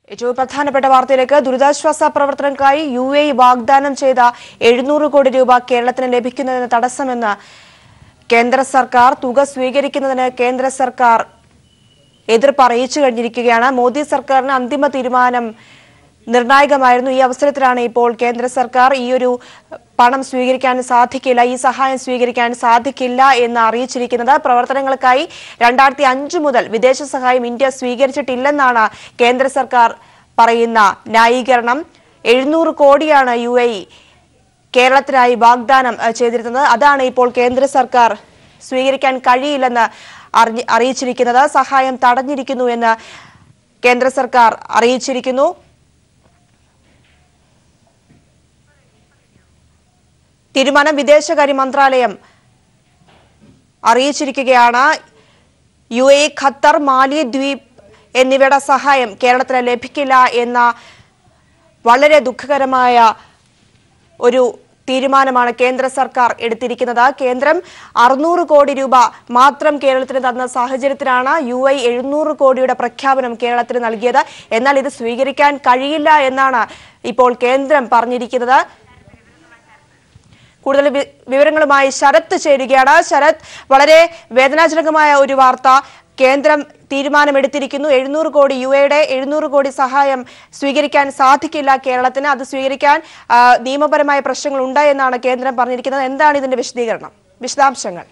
ഏറ്റവും പ്രധാനപ്പെട്ട വാർത്തയിലേക്ക് ദുരിതാശ്വാസ പ്രവർത്തനങ്ങൾക്കായി യു എ വാഗ്ദാനം ചെയ്ത എഴുന്നൂറ് കോടി രൂപ കേരളത്തിന് ലഭിക്കുന്നതിന് തടസ്സമെന്ന് കേന്ദ്ര സർക്കാർ തുക സ്വീകരിക്കുന്നതിന് കേന്ദ്ര സർക്കാർ എതിർപ്പ് അറിയിച്ചു കഴിഞ്ഞിരിക്കുകയാണ് മോദി സർക്കാരിന് അന്തിമ തീരുമാനം നിർണായകമായിരുന്നു ഈ അവസരത്തിലാണ് ഇപ്പോൾ കേന്ദ്ര സർക്കാർ ഈ ഒരു പണം സ്വീകരിക്കാൻ സാധിക്കില്ല ഈ സഹായം സ്വീകരിക്കാൻ സാധിക്കില്ല എന്ന് അറിയിച്ചിരിക്കുന്നത് പ്രവർത്തനങ്ങൾക്കായി രണ്ടായിരത്തി അഞ്ച് മുതൽ വിദേശ സഹായം ഇന്ത്യ സ്വീകരിച്ചിട്ടില്ലെന്നാണ് കേന്ദ്ര സർക്കാർ പറയുന്ന ന്യായീകരണം എഴുന്നൂറ് കോടിയാണ് യു എ കേരളത്തിനായി വാഗ്ദാനം അഹ്, ചെയ്തിരുന്നത് അതാണ് ഇപ്പോൾ കേന്ദ്ര സർക്കാർ സ്വീകരിക്കാൻ കഴിയില്ലെന്ന് അറിഞ്ഞി- അറിയിച്ചിരിക്കുന്നത് സഹായം തടഞ്ഞിരിക്കുന്നു എന്ന് കേന്ദ്ര സർക്കാർ അറിയിച്ചിരിക്കുന്നു തീരുമാനം വിദേശകാര്യ മന്ത്രാലയം അറിയിച്ചിരിക്കുകയാണ് യു എ ഖത്തർ മാലി ദ്വീപ് എന്നിവയുടെ സഹായം കേരളത്തിന് ലഭിക്കില്ല എന്ന വളരെ ദുഃഖകരമായ ഒരു തീരുമാനമാണ് കേന്ദ്ര സർക്കാർ എടുത്തിരിക്കുന്നത് കേന്ദ്രം അറുന്നൂറ് കോടി രൂപ മാത്രം കേരളത്തിന് തന്ന സാഹചര്യത്തിലാണ് യു ഐ എഴുന്നൂറ് കോടിയുടെ പ്രഖ്യാപനം കേരളത്തിന് നൽകിയത് എന്നാൽ ഇത് സ്വീകരിക്കാൻ കഴിയില്ല എന്നാണ് ഇപ്പോൾ കേന്ദ്രം പറഞ്ഞിരിക്കുന്നത് കൂടുതൽ വി- വിവരങ്ങളുമായി ശരത്ത് ചേരുകയാണ് ശരത് വളരെ വേദനാജനകമായ ഒരു വാർത്ത കേന്ദ്രം തീരുമാനമെടുത്തിരിക്കുന്നു എഴുന്നൂറ് കോടി യു എയുടെ എഴുന്നൂറ് കോടി സഹായം സ്വീകരിക്കാൻ സാധിക്കില്ല കേരളത്തിന് അത് സ്വീകരിക്കാൻ ആ, നിയമപരമായ പ്രശ്നങ്ങൾ ഉണ്ട് എന്നാണ് കേന്ദ്രം പറഞ്ഞിരിക്കുന്നത് എന്താണ് ഇതിന്റെ വിശദീകരണം വിശദാംശങ്ങൾ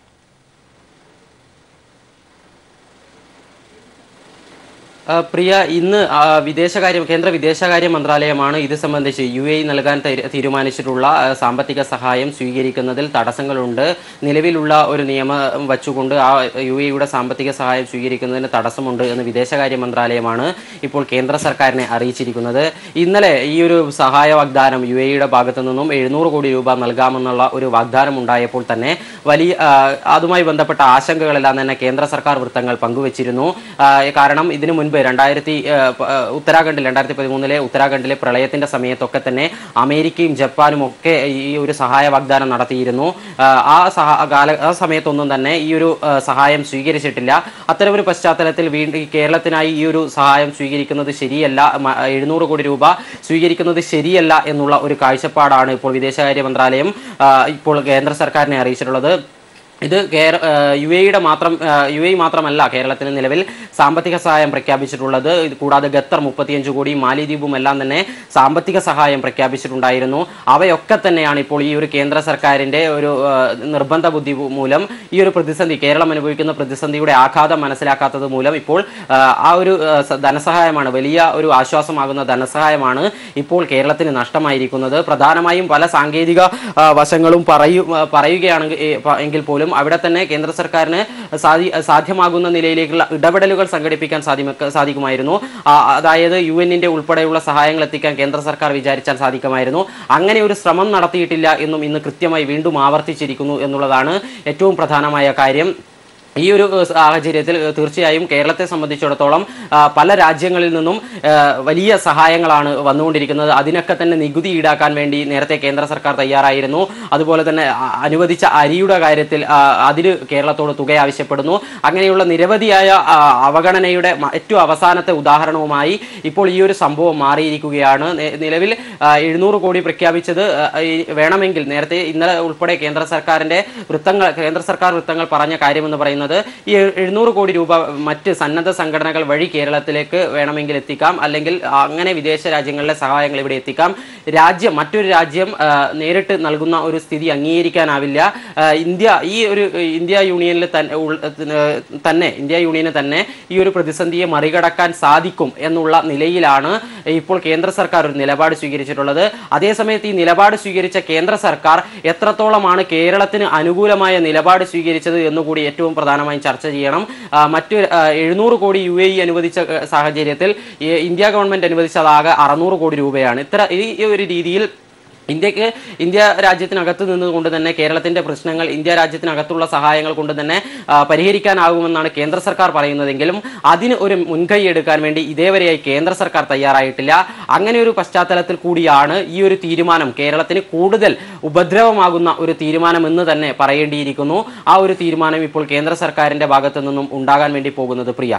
ആ, പ്രിയ ഇന്ന് ആ, വിദേശകാര്യ കേന്ദ്ര വിദേശകാര്യ മന്ത്രാലയമാണ് ഇത് സംബന്ധിച്ച് യു എ നൽകാൻ തീരു- തീരുമാനിച്ചിട്ടുള്ള ആ, സാമ്പത്തിക സഹായം സ്വീകരിക്കുന്നതിൽ തടസ്സങ്ങളുണ്ട് നിലവിലുള്ള ഒരു നിയമം വച്ചുകൊണ്ട് ആ യു എയുടെ സാമ്പത്തിക സഹായം സ്വീകരിക്കുന്നതിന് തടസ്സമുണ്ട് എന്ന് വിദേശകാര്യ മന്ത്രാലയമാണ് ഇപ്പോൾ കേന്ദ്ര സർക്കാരിനെ അറിയിച്ചിരിക്കുന്നത് ഇന്നലെ ഈ ഒരു സഹായ വാഗ്ദാനം യു എയുടെ ഭാഗത്തു നിന്നും എഴുന്നൂറ് കോടി രൂപ നൽകാമെന്നുള്ള ഒരു വാഗ്ദാനം ഉണ്ടായപ്പോൾ തന്നെ വലിയ ആ, അതുമായി ബന്ധപ്പെട്ട ആശങ്കകളെല്ലാം തന്നെ കേന്ദ്ര സർക്കാർ വൃത്തങ്ങൾ പങ്കുവച്ചിരുന്നു ആ, കാരണം ഇതിനു മുൻപ് രണ്ടായിരത്തി ആ, പ- ആ, ഉത്തരാഖണ്ഡിൽ രണ്ടായിരത്തി പതിമൂന്നിലെ ഉത്തരാഖണ്ഡിലെ പ്രളയത്തിന്റെ സമയത്തൊക്കെ തന്നെ അമേരിക്കയും ജപ്പാനും ഒക്കെ ഈ ഒരു സഹായ വാഗ്ദാനം നടത്തിയിരുന്നു ആ, ആ സഹ കാല ആ സമയത്തൊന്നും തന്നെ ഈ ഒരു ആ, സഹായം സ്വീകരിച്ചിട്ടില്ല അത്തരമൊരു പശ്ചാത്തലത്തിൽ വീണ്ടും ഈ കേരളത്തിനായി ഈ ഒരു സഹായം സ്വീകരിക്കുന്നത് ശരിയല്ല മ- എഴുന്നൂറ് കോടി രൂപ സ്വീകരിക്കുന്നത് ശരിയല്ല എന്നുള്ള ഒരു കാഴ്ചപ്പാടാണ് ഇപ്പോൾ വിദേശകാര്യ മന്ത്രാലയം ആ, ഇപ്പോൾ കേന്ദ്ര സർക്കാരിനെ അറിയിച്ചിട്ടുള്ളത് ഇത് കേര യു എയുടെ മാത്രം യു എ മാത്രമല്ല കേരളത്തിന് നിലവിൽ സാമ്പത്തിക സഹായം പ്രഖ്യാപിച്ചിട്ടുള്ളത് ഇത് കൂടാതെ ഖത്തർ മുപ്പത്തിയഞ്ച് കോടി മാലിദ്വീപും എല്ലാം തന്നെ സാമ്പത്തിക സഹായം പ്രഖ്യാപിച്ചിട്ടുണ്ടായിരുന്നു അവയൊക്കെ തന്നെയാണ് ഇപ്പോൾ ഈ ഒരു കേന്ദ്ര സർക്കാരിന്റെ ഒരു ആ, നിർബന്ധ ബുദ്ധി മൂലം ഈ ഒരു പ്രതിസന്ധി കേരളം അനുഭവിക്കുന്ന പ്രതിസന്ധിയുടെ ആഘാതം മനസ്സിലാക്കാത്തത് മൂലം ഇപ്പോൾ ആ, ആ ഒരു ആ, സ- ധനസഹായമാണ് വലിയ ഒരു ആശ്വാസമാകുന്ന ധനസഹായമാണ് ഇപ്പോൾ കേരളത്തിന് നഷ്ടമായിരിക്കുന്നത് പ്രധാനമായും പല സാങ്കേതിക ആ, വശങ്ങളും പറയൂ ആ, പറയുകയാണെങ്കിൽ ഏ, പ- എങ്കിൽ പോലും അവിടെ തന്നെ കേന്ദ്ര സർക്കാരിന് സാധി സാധ്യമാകുന്ന നിലയിലേക്കുള്ള ഇടപെടലുകൾ സംഘടിപ്പിക്കാൻ സാധ്യമ സാധിക്കുമായിരുന്നു ആ, അതായത് യു എന്നിന്റെ ഉൾപ്പെടെയുള്ള സഹായങ്ങൾ എത്തിക്കാൻ കേന്ദ്ര സർക്കാർ വിചാരിച്ചാൽ സാധിക്കുമായിരുന്നു അങ്ങനെ ഒരു ശ്രമം നടത്തിയിട്ടില്ല എന്നും ഇന്ന് കൃത്യമായി വീണ്ടും ആവർത്തിച്ചിരിക്കുന്നു എന്നുള്ളതാണ് ഏറ്റവും പ്രധാനമായ കാര്യം ഈ ഒരു ഏഹ്, സാഹചര്യത്തിൽ ഏഹ്, തീർച്ചയായും കേരളത്തെ സംബന്ധിച്ചിടത്തോളം ആ, പല രാജ്യങ്ങളിൽ നിന്നും ഏഹ്, വലിയ സഹായങ്ങളാണ് വന്നുകൊണ്ടിരിക്കുന്നത് അതിനൊക്കെ തന്നെ നികുതി ഈടാക്കാൻ വേണ്ടി നേരത്തെ കേന്ദ്ര സർക്കാർ തയ്യാറായിരുന്നു അതുപോലെ തന്നെ അ- അനുവദിച്ച അരിയുടെ കാര്യത്തിൽ ആ, അതിന് കേരളത്തോട് തുക ആവശ്യപ്പെടുന്നു അങ്ങനെയുള്ള നിരവധിയായ ആ, അവഗണനയുടെ മ- ഏറ്റവും അവസാനത്തെ ഉദാഹരണവുമായി ഇപ്പോൾ ഈ ഒരു സംഭവം മാറിയിരിക്കുകയാണ് നെ- നിലവിൽ ആ, എഴുന്നൂറ് കോടി പ്രഖ്യാപിച്ചത് ആ, ഈ വേണമെങ്കിൽ നേരത്തെ ഇന്നലെ ഉൾപ്പെടെ കേന്ദ്ര സർക്കാരിന്റെ വൃത്തങ്ങൾ കേന്ദ്ര സർക്കാർ വൃത്തങ്ങൾ പറഞ്ഞ കാര്യമെന്ന് പറയുന്നത് ഈ എഴു- എഴുന്നൂറ് കോടി രൂപ മറ്റ് സന്നദ്ധ സംഘടനകൾ വഴി കേരളത്തിലേക്ക് വേണമെങ്കിൽ എത്തിക്കാം അല്ലെങ്കിൽ അങ്ങനെ വിദേശ രാജ്യങ്ങളിലെ സഹായങ്ങൾ ഇവിടെ എത്തിക്കാം രാജ്യം മറ്റൊരു രാജ്യം ആ, നേരിട്ട് നൽകുന്ന ഒരു സ്ഥിതി അംഗീകരിക്കാനാവില്ല ആ, ഇന്ത്യ ഈ ഒരു ഇന്ത്യ യൂണിയനിൽ തന്നെ ഉൾ- ഏഹ് തന്നെ ഇന്ത്യ യൂണിയന് തന്നെ ഈ ഒരു പ്രതിസന്ധിയെ മറികടക്കാൻ സാധിക്കും എന്നുള്ള നിലയിലാണ് ഇപ്പോൾ കേന്ദ്ര സർക്കാർ ഒരു നിലപാട് സ്വീകരിച്ചിട്ടുള്ളത് അതേസമയത്ത് ഈ നിലപാട് സ്വീകരിച്ച കേന്ദ്ര സർക്കാർ എത്രത്തോളമാണ് കേരളത്തിന് അനുകൂലമായ നിലപാട് സ്വീകരിച്ചത് എന്നുകൂടി ഏറ്റവും പ്രധാനമായും ചർച്ച ചെയ്യണം ആ, മറ്റ് ആ, എഴുന്നൂറ് കോടി യു എ ഇ അനുവദിച്ച ആ, സാഹചര്യത്തിൽ ഈ ഇന്ത്യ ഗവൺമെന്റ് അനുവദിച്ചതാകെ അറുന്നൂറ് കോടി രൂപയാണ് ഇത്ര ഈ ഈ ഒരു രീതിയിൽ ഇന്ത്യക്ക് ഇന്ത്യ രാജ്യത്തിനകത്ത് നിന്നുകൊണ്ട് തന്നെ കേരളത്തിന്റെ പ്രശ്നങ്ങൾ ഇന്ത്യ രാജ്യത്തിനകത്തുള്ള സഹായങ്ങൾ കൊണ്ട് തന്നെ ആ, പരിഹരിക്കാനാകുമെന്നാണ് കേന്ദ്ര സർക്കാർ പറയുന്നതെങ്കിലും അതിന് ഒരു മുൻകൈ എടുക്കാൻ വേണ്ടി ഇതേവരെയായി കേന്ദ്ര സർക്കാർ തയ്യാറായിട്ടില്ല അങ്ങനെ ഒരു പശ്ചാത്തലത്തിൽ കൂടിയാണ് ഈ ഒരു തീരുമാനം കേരളത്തിന് കൂടുതൽ ഉപദ്രവമാകുന്ന ഒരു തീരുമാനം എന്ന് തന്നെ പറയേണ്ടിയിരിക്കുന്നു ആ ഒരു തീരുമാനം ഇപ്പോൾ കേന്ദ്ര സർക്കാരിന്റെ ഭാഗത്തു നിന്നും ഉണ്ടാകാൻ വേണ്ടി പോകുന്നത് പ്രിയ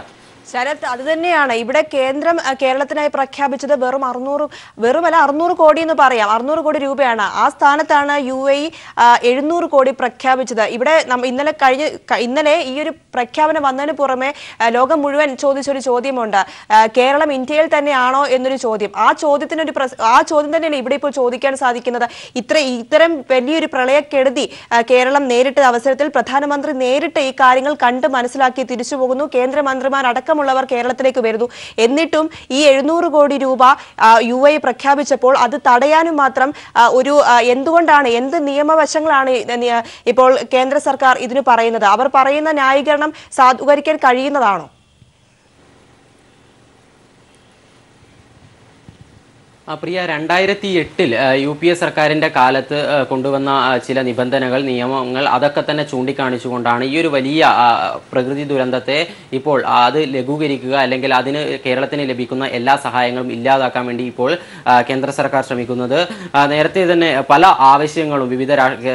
ശരത് അത് തന്നെയാണ് ഇവിടെ കേന്ദ്രം അഹ്, കേരളത്തിനായി പ്രഖ്യാപിച്ചത് വെറും അറുന്നൂറ് വെറുമല്ല അറുന്നൂറ് കോടി എന്ന് പറയാം അറുന്നൂറ് കോടി രൂപയാണ് ആ സ്ഥാനത്താണ് യു എ എഴുന്നൂറ് കോടി പ്രഖ്യാപിച്ചത് ഇവിടെ നമ്മ- ഇന്നലെ കഴിഞ്ഞ ക- ഇന്നലെ ഈ ഒരു പ്രഖ്യാപനം വന്നതിന് പുറമെ അഹ്, ലോകം മുഴുവൻ ചോദിച്ചൊരു ചോദ്യമുണ്ട് അഹ്, കേരളം ഇന്ത്യയിൽ തന്നെയാണോ എന്നൊരു ചോദ്യം ആ ചോദ്യത്തിനൊരു പ്രസ- ആ ചോദ്യം തന്നെയാണ് ഇവിടെ ഇപ്പോൾ ചോദിക്കാൻ സാധിക്കുന്നത് ഇത്ര ഇത്തരം വലിയൊരു പ്രളയക്കെടുതി അഹ്, കേരളം നേരിട്ട അവസരത്തിൽ പ്രധാനമന്ത്രി നേരിട്ട് ഈ കാര്യങ്ങൾ കണ്ട് മനസ്സിലാക്കി തിരിച്ചു പോകുന്നു കേന്ദ്രമന്ത്രിമാർ അടക്കമുള്ളവർ കേരളത്തിലേക്ക് വരുന്നു എന്നിട്ടും ഈ എഴുന്നൂറ് കോടി രൂപ ആ, യു എ പ്രഖ്യാപിച്ചപ്പോൾ അത് തടയാനും മാത്രം ആ, ഒരു ആ, എന്തുകൊണ്ടാണ് എന്ത് നിയമവശങ്ങളാണ് ഈ- നി- ഇപ്പോൾ കേന്ദ്ര സർക്കാർ ഇതിന് പറയുന്നത് അവർ പറയുന്ന ന്യായീകരണം സാധൂകരിക്കാൻ കഴിയുന്നതാണോ ആ, പ്രിയ രണ്ടായിരത്തി എട്ടിൽ യു പി എ സർക്കാരിന്റെ കാലത്ത് ആ, കൊണ്ടുവന്ന ആ, ചില നിബന്ധനകൾ നിയമങ്ങൾ അതൊക്കെ തന്നെ ചൂണ്ടിക്കാണിച്ചുകൊണ്ടാണ് ഈ ഒരു വലിയ ആ, പ്രകൃതി ദുരന്തത്തെ ഇപ്പോൾ ആ, അത് ലഘൂകരിക്കുക അല്ലെങ്കിൽ അതിന് കേരളത്തിന് ലഭിക്കുന്ന എല്ലാ സഹായങ്ങളും ഇല്ലാതാക്കാൻ വേണ്ടി ഇപ്പോൾ ആ, കേന്ദ്ര സർക്കാർ ശ്രമിക്കുന്നത് ആ, നേരത്തെ തന്നെ പല ആവശ്യങ്ങളും വിവിധ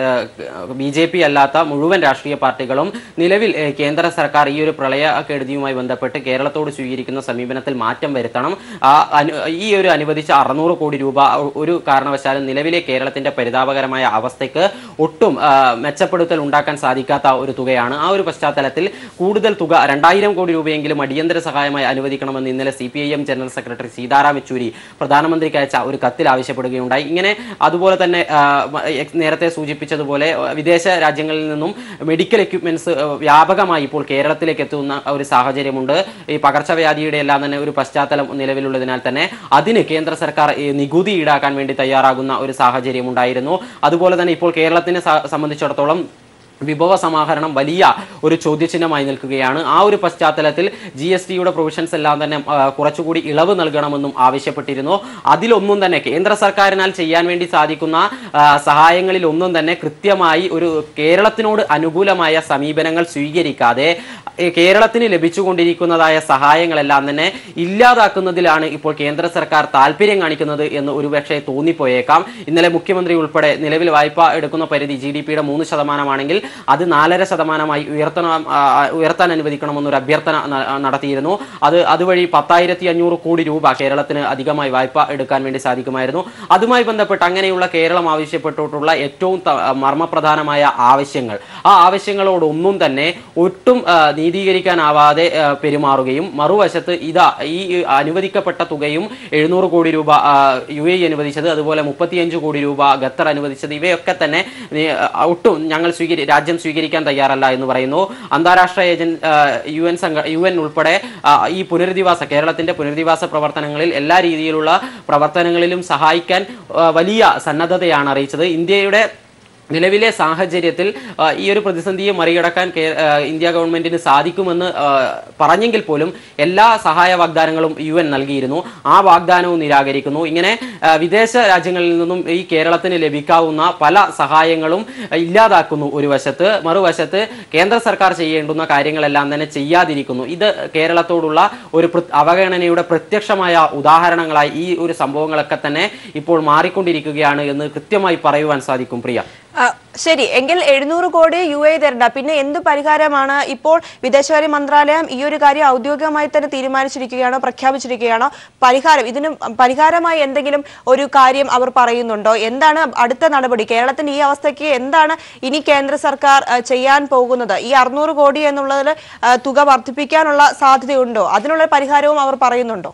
ബി ജെ പി അല്ലാത്ത മുഴുവൻ രാഷ്ട്രീയ പാർട്ടികളും നിലവിൽ ഏ, കേന്ദ്ര സർക്കാർ ഈ ഒരു പ്രളയക്കെടുതിയുമായി ബന്ധപ്പെട്ട് കേരളത്തോട് സ്വീകരിക്കുന്ന സമീപനത്തിൽ മാറ്റം വരുത്തണം ആ അനു ഈ ഒരു അനുവദിച്ച അറുന്നൂറ് കോടി രൂപ ഒ- ഒരു കാരണവശാലും നിലവിലെ കേരളത്തിന്റെ പരിതാപകരമായ അവസ്ഥയ്ക്ക് ഒട്ടും ആ, മെച്ചപ്പെടുത്തൽ ഉണ്ടാക്കാൻ സാധിക്കാത്ത ഒരു തുകയാണ് ആ ഒരു പശ്ചാത്തലത്തിൽ കൂടുതൽ തുക രണ്ടായിരം കോടി രൂപയെങ്കിലും അടിയന്തര സഹായമായി അനുവദിക്കണമെന്ന് ഇന്നലെ C P I M general secretary Sitaram Yechury പ്രധാനമന്ത്രിക്ക് അയച്ച ഒരു കത്തിൽ ആവശ്യപ്പെടുകയുണ്ടായി ഇങ്ങനെ അതുപോലെ തന്നെ ആ, മ- എ- നേരത്തെ സൂചിപ്പിച്ചതുപോലെ ആ, വിദേശ രാജ്യങ്ങളിൽ നിന്നും മെഡിക്കൽ എക്യുപ്മെന്റ്സ് വ്യാപകമായി ഇപ്പോൾ കേരളത്തിലേക്ക് എത്തുന്ന ഒരു സാഹചര്യമുണ്ട് ഈ പകർച്ചവ്യാധിയുടെ എല്ലാം തന്നെ ഒരു പശ്ചാത്തലം നിലവിലുള്ളതിനാൽ തന്നെ അതിന് കേന്ദ്ര സർക്കാർ ഈ നികുതി ഈടാക്കാൻ വേണ്ടി തയ്യാറാകുന്ന ഒരു സാഹചര്യം ഉണ്ടായിരുന്നു അതുപോലെ തന്നെ ഇപ്പോൾ കേരളത്തിനെ സ- സംബന്ധിച്ചിടത്തോളം വിഭവ സമാഹരണം വലിയ ഒരു ചോദ്യചിഹ്നമായി നിൽക്കുകയാണ് ആ ഒരു പശ്ചാത്തലത്തിൽ ജി എസ് ടിയുടെ പ്രൊവിഷൻസ് എല്ലാം തന്നെ ആ, കുറച്ചുകൂടി ഇളവ് നൽകണമെന്നും ആവശ്യപ്പെട്ടിരുന്നു അതിലൊന്നും തന്നെ കേന്ദ്ര സർക്കാരിനാൽ ചെയ്യാൻ വേണ്ടി സാധിക്കുന്ന ആ, സഹായങ്ങളിൽ ഒന്നും തന്നെ കൃത്യമായി ഒരു കേരളത്തിനോട് അനുകൂലമായ സമീപനങ്ങൾ സ്വീകരിക്കാതെ ഏ, കേരളത്തിന് ലഭിച്ചുകൊണ്ടിരിക്കുന്നതായ സഹായങ്ങളെല്ലാം തന്നെ ഇല്ലാതാക്കുന്നതിലാണ് ഇപ്പോൾ കേന്ദ്ര സർക്കാർ താല്പര്യം കാണിക്കുന്നത് എന്ന് ഒരുപക്ഷെ തോന്നിപ്പോയേക്കാം ഇന്നലെ മുഖ്യമന്ത്രി ഉൾപ്പെടെ നിലവിൽ വായ്പ എടുക്കുന്ന പരിധി ജി ഡി പിയുടെ മൂന്ന് ശതമാനമാണെങ്കിൽ അത് നാലര ശതമാനമായി ഉയർത്തണം ആ, ഉയർത്താൻ അനുവദിക്കണമെന്നൊരു അഭ്യർത്ഥന ന- നടത്തിയിരുന്നു അത് അതുവഴി പത്തായിരത്തി അഞ്ഞൂറ് കോടി രൂപ കേരളത്തിന് അധികമായി വായ്പ എടുക്കാൻ വേണ്ടി സാധിക്കുമായിരുന്നു അതുമായി ബന്ധപ്പെട്ട് അങ്ങനെയുള്ള കേരളം ആവശ്യപ്പെട്ടിട്ടുള്ള ഏറ്റവും ത- മർമ്മപ്രധാനമായ ആവശ്യങ്ങൾ ആ ആവശ്യങ്ങളോടൊന്നും തന്നെ ഒട്ടും ആ, നീതീകരിക്കാനാവാതെ ആ, പെരുമാറുകയും മറുവശത്ത് ഇതാ ഈ അനുവദിക്കപ്പെട്ട തുകയും എഴുന്നൂറ് കോടി രൂപ ആ, യു എ അനുവദിച്ചത് അതുപോലെ മുപ്പത്തിയഞ്ച് കോടി രൂപ ഖത്തർ അനുവദിച്ചത് ഇവയൊക്കെ തന്നെ നീ, ആ, ഒട്ടും ഞങ്ങൾ സ്വീകരി രാജ്യം സ്വീകരിക്കാൻ തയ്യാറല്ല എന്ന് പറയുന്നു അന്താരാഷ്ട്ര ഏജൻ ആ, യു എൻ സംഘ യു എൻ ഉൾപ്പെടെ ആ, ഈ പുനരധിവാസ കേരളത്തിന്റെ പുനരധിവാസ പ്രവർത്തനങ്ങളിൽ എല്ലാ രീതിയിലുള്ള പ്രവർത്തനങ്ങളിലും സഹായിക്കാൻ ആ, വലിയ സന്നദ്ധതയാണ് അറിയിച്ചത് ഇന്ത്യയുടെ നിലവിലെ സാഹചര്യത്തിൽ ആ, ഈ ഒരു പ്രതിസന്ധിയെ മറികടക്കാൻ കേ- ആ, ഇന്ത്യ ഗവൺമെന്റിന് സാധിക്കുമെന്ന് ആ, പറഞ്ഞെങ്കിൽ പോലും എല്ലാ സഹായ വാഗ്ദാനങ്ങളും യു എൻ നൽകിയിരുന്നു ആ വാഗ്ദാനവും നിരാകരിക്കുന്നു ഇങ്ങനെ ആ, വിദേശ രാജ്യങ്ങളിൽ നിന്നും ഈ കേരളത്തിന് ലഭിക്കാവുന്ന പല സഹായങ്ങളും ആ, ഇല്ലാതാക്കുന്നു ഒരു വശത്ത് മറുവശത്ത് കേന്ദ്ര സർക്കാർ ചെയ്യേണ്ടുന്ന കാര്യങ്ങളെല്ലാം തന്നെ ചെയ്യാതിരിക്കുന്നു ഇത് കേരളത്തോടുള്ള ഒരു പ്ര- അവഗണനയുടെ പ്രത്യക്ഷമായ ഉദാഹരണങ്ങളായി ഈ ഒരു സംഭവങ്ങളൊക്കെ തന്നെ ഇപ്പോൾ മാറിക്കൊണ്ടിരിക്കുകയാണ് എന്ന് കൃത്യമായി പറയുവാൻ സാധിക്കും പ്രിയ ആ, ശരി എങ്കിൽ എഴുന്നൂറ് കോടി യു എ തരണ്ട പിന്നെ എന്ത് പരിഹാരമാണ് ഇപ്പോൾ വിദേശകാര്യ മന്ത്രാലയം ഈ ഒരു കാര്യം ഔദ്യോഗികമായി തന്നെ തീരുമാനിച്ചിരിക്കുകയാണോ പ്രഖ്യാപിച്ചിരിക്കുകയാണോ പരിഹാരം ഇതിന് പരിഹാരമായി എന്തെങ്കിലും ഒരു കാര്യം അവർ പറയുന്നുണ്ടോ എന്താണ് അടുത്ത നടപടി കേരളത്തിന്റെ ഈ അവസ്ഥയ്ക്ക് എന്താണ് ഇനി കേന്ദ്ര സർക്കാർ ആ, ചെയ്യാൻ പോകുന്നത് ഈ അറുന്നൂറ് കോടി എന്നുള്ളതിൽ ആ, തുക വർദ്ധിപ്പിക്കാനുള്ള സാധ്യതയുണ്ടോ അതിനുള്ള പരിഹാരവും അവർ പറയുന്നുണ്ടോ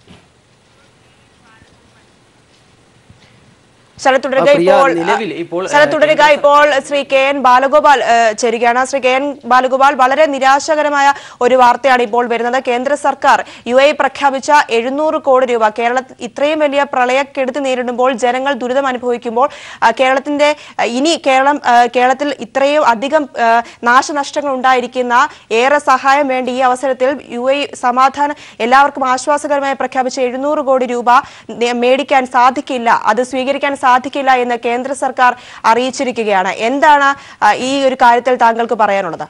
ശരത് തുടരുക പ്രിയ, ഇപ്പോൾ നിലവിൽ ഇപ്പോൾ, ശരത് ഏഹ്, തുടരുക ഇപ്പോൾ ശ്രീ കെ എൻ ബാലഗോപാൽ ഏഹ്, ചേരുകയാണ് ശ്രീ കെ എൻ ബാലഗോപാൽ വളരെ നിരാശകരമായ ഒരു വാർത്തയാണ് ഇപ്പോൾ വരുന്നത് കേന്ദ്ര സർക്കാർ യു എ പ്രഖ്യാപിച്ച എഴുന്നൂറ് കോടി രൂപ കേരളത്തിൽ ഇത്രയും വലിയ പ്രളയക്കെടുതി നേരിടുമ്പോൾ ജനങ്ങൾ ദുരിതം അനുഭവിക്കുമ്പോൾ ആ, കേരളത്തിന്റെ ആ, ഇനി കേരളം ആ, കേരളത്തിൽ ഇത്രയും അധികം ആ, നാശനഷ്ടങ്ങൾ ഉണ്ടായിരിക്കുന്ന ഏറെ സഹായം വേണ്ടി ഈ അവസരത്തിൽ യു എ സമാധാനം എല്ലാവർക്കും ആശ്വാസകരമായി പ്രഖ്യാപിച്ച എഴുന്നൂറ് കോടി രൂപ നേ- മേടിക്കാൻ സാധിക്കില്ല അത് സ്വീകരിക്കാൻ സാധിക്കില്ല എന്ന് കേന്ദ്ര സർക്കാർ അറിയിച്ചിരിക്കുകയാണ് എന്താണ് ആ, ഈ ഒരു കാര്യത്തിൽ താങ്കൾക്ക് പറയാനുള്ളത്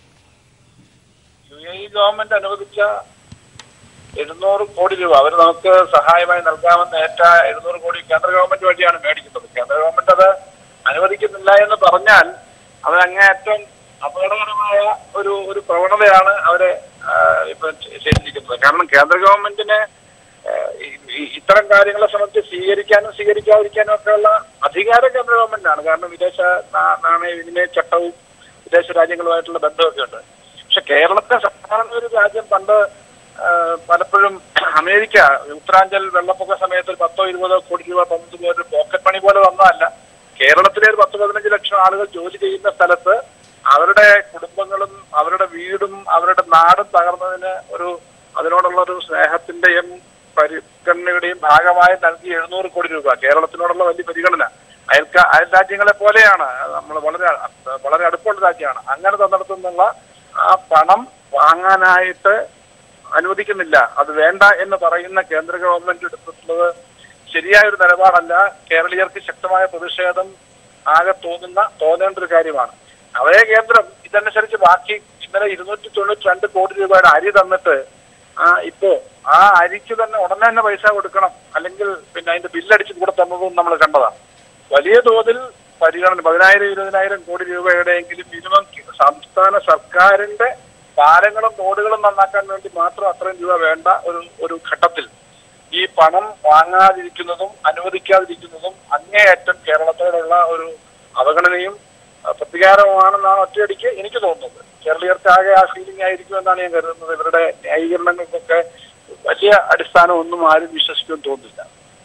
യു എ ഇ ഗവൺമെന്റ് അനുവദിച്ച എഴുന്നൂറ് കോടി രൂപ അവർ നമുക്ക് സഹായമായി നൽകാമെന്ന് ഏറ്റ എഴുന്നൂറ് കോടി കേന്ദ്ര ഗവൺമെന്റ് വഴിയാണ് മേടിക്കുന്നത് കേന്ദ്ര ഗവൺമെന്റ് അത് അനുവദിക്കുന്നില്ല എന്ന് പറഞ്ഞാൽ അവർ അങ്ങേയറ്റം അപകടകരമായ ഒരു ഒരു പ്രവണതയാണ് അവര് ആ, ഇപ്പൊ ചെയ്തിരിക്കുന്നത് കാരണം കേന്ദ്ര ഗവൺമെന്റിന് ആ, ഈ- ഈ- ഇത്തരം കാര്യങ്ങളെ സംബന്ധിച്ച് സ്വീകരിക്കാനും സ്വീകരിക്കാതിരിക്കാനും ഒക്കെയുള്ള അധികാരം കേന്ദ്ര ഗവൺമെന്റിനാണ് കാരണം വിദേശ നാ- നാണയ വിനിമയ ചട്ടവും വിദേശ രാജ്യങ്ങളുമായിട്ടുള്ള ബന്ധമൊക്കെ ഉണ്ട് പക്ഷെ കേരളത്തെ സാധാരണ ഒരു രാജ്യം പണ്ട് ആ, പലപ്പോഴും അമേരിക്ക ഉത്തരാഞ്ചൽ വെള്ളപ്പൊക്ക സമയത്ത് ഒരു പത്തോ ഇരുപതോ കോടി രൂപ തന്നത് പോലെ ഒരു പോക്കറ്റ് പണി പോലെ വന്നതല്ല കേരളത്തിലെ ഒരു പത്ത് പതിനഞ്ച് ലക്ഷം ആളുകൾ ജോലി ചെയ്യുന്ന സ്ഥലത്ത് അവരുടെ കുടുംബങ്ങളും അവരുടെ വീടും അവരുടെ നാടും തകർന്നതിന് ഒരു അതിനോടുള്ള ഒരു സ്നേഹത്തിന്റെയും പരിഗണനയുടെയും ഭാഗമായി നൽകി എഴുന്നൂറ് കോടി രൂപ കേരളത്തിനോടുള്ള വലിയ പരിഗണന അയൽക്ക അയൽ രാജ്യങ്ങളെ പോലെയാണ് നമ്മൾ വളരെ വളരെ അടുപ്പമുള്ള രാജ്യമാണ് അങ്ങനെ തന്നിടത്തുനിന്നുള്ള ആ പണം വാങ്ങാനായിട്ട് അനുവദിക്കുന്നില്ല അത് വേണ്ട എന്ന് പറയുന്ന കേന്ദ്ര ഗവൺമെന്റ് എടുത്തിട്ടുള്ളത് ശരിയായ ഒരു നിലപാടല്ല കേരളീയർക്ക് ശക്തമായ പ്രതിഷേധം ആകെ തോന്നുന്ന തോന്നേണ്ട ഒരു കാര്യമാണ് അതേ കേന്ദ്രം ഇതനുസരിച്ച് ബാക്കി ഇന്നലെ ഇരുന്നൂറ്റി തൊണ്ണൂറ്റി രണ്ട് കോടി രൂപയുടെ അരി തന്നിട്ട് ആ ഇപ്പോ ആ അരിക്ക് തന്നെ ഉടനെ തന്നെ പൈസ കൊടുക്കണം അല്ലെങ്കിൽ പിന്നെ അതിന്റെ ബില്ലടിച്ച് കൂടെ തന്നതും നമ്മൾ കണ്ടതാണ് വലിയ തോതിൽ പരിഗണന പതിനായിരം ഇരുപതിനായിരം കോടി രൂപയുടെയെങ്കിലും മിനിമം സംസ്ഥാന സർക്കാരിന്റെ പാലങ്ങളും റോഡുകളും നന്നാക്കാൻ വേണ്ടി മാത്രം അത്രയും രൂപ വേണ്ട ഒരു ഒരു ഘട്ടത്തിൽ ഈ പണം വാങ്ങാതിരിക്കുന്നതും അനുവദിക്കാതിരിക്കുന്നതും അങ്ങേയറ്റം കേരളത്തോടുള്ള ഒരു അവഗണനയും ആ, പ്രതികാരവുമാണെന്നാണ് ഒറ്റയടിക്ക് എനിക്ക് തോന്നുന്നത് കേരളീയർക്ക് ആകെ ആ ഫീലിംഗ് ആയിരിക്കും എന്നാണ് ഞാൻ കരുതുന്നത് ഇവരുടെ ന്യായീകരണങ്ങൾക്കൊക്കെ വലിയ അടിസ്ഥാനമൊന്നും ആരും വിശ്വസിക്കുമെന്ന് തോന്നുന്നില്ല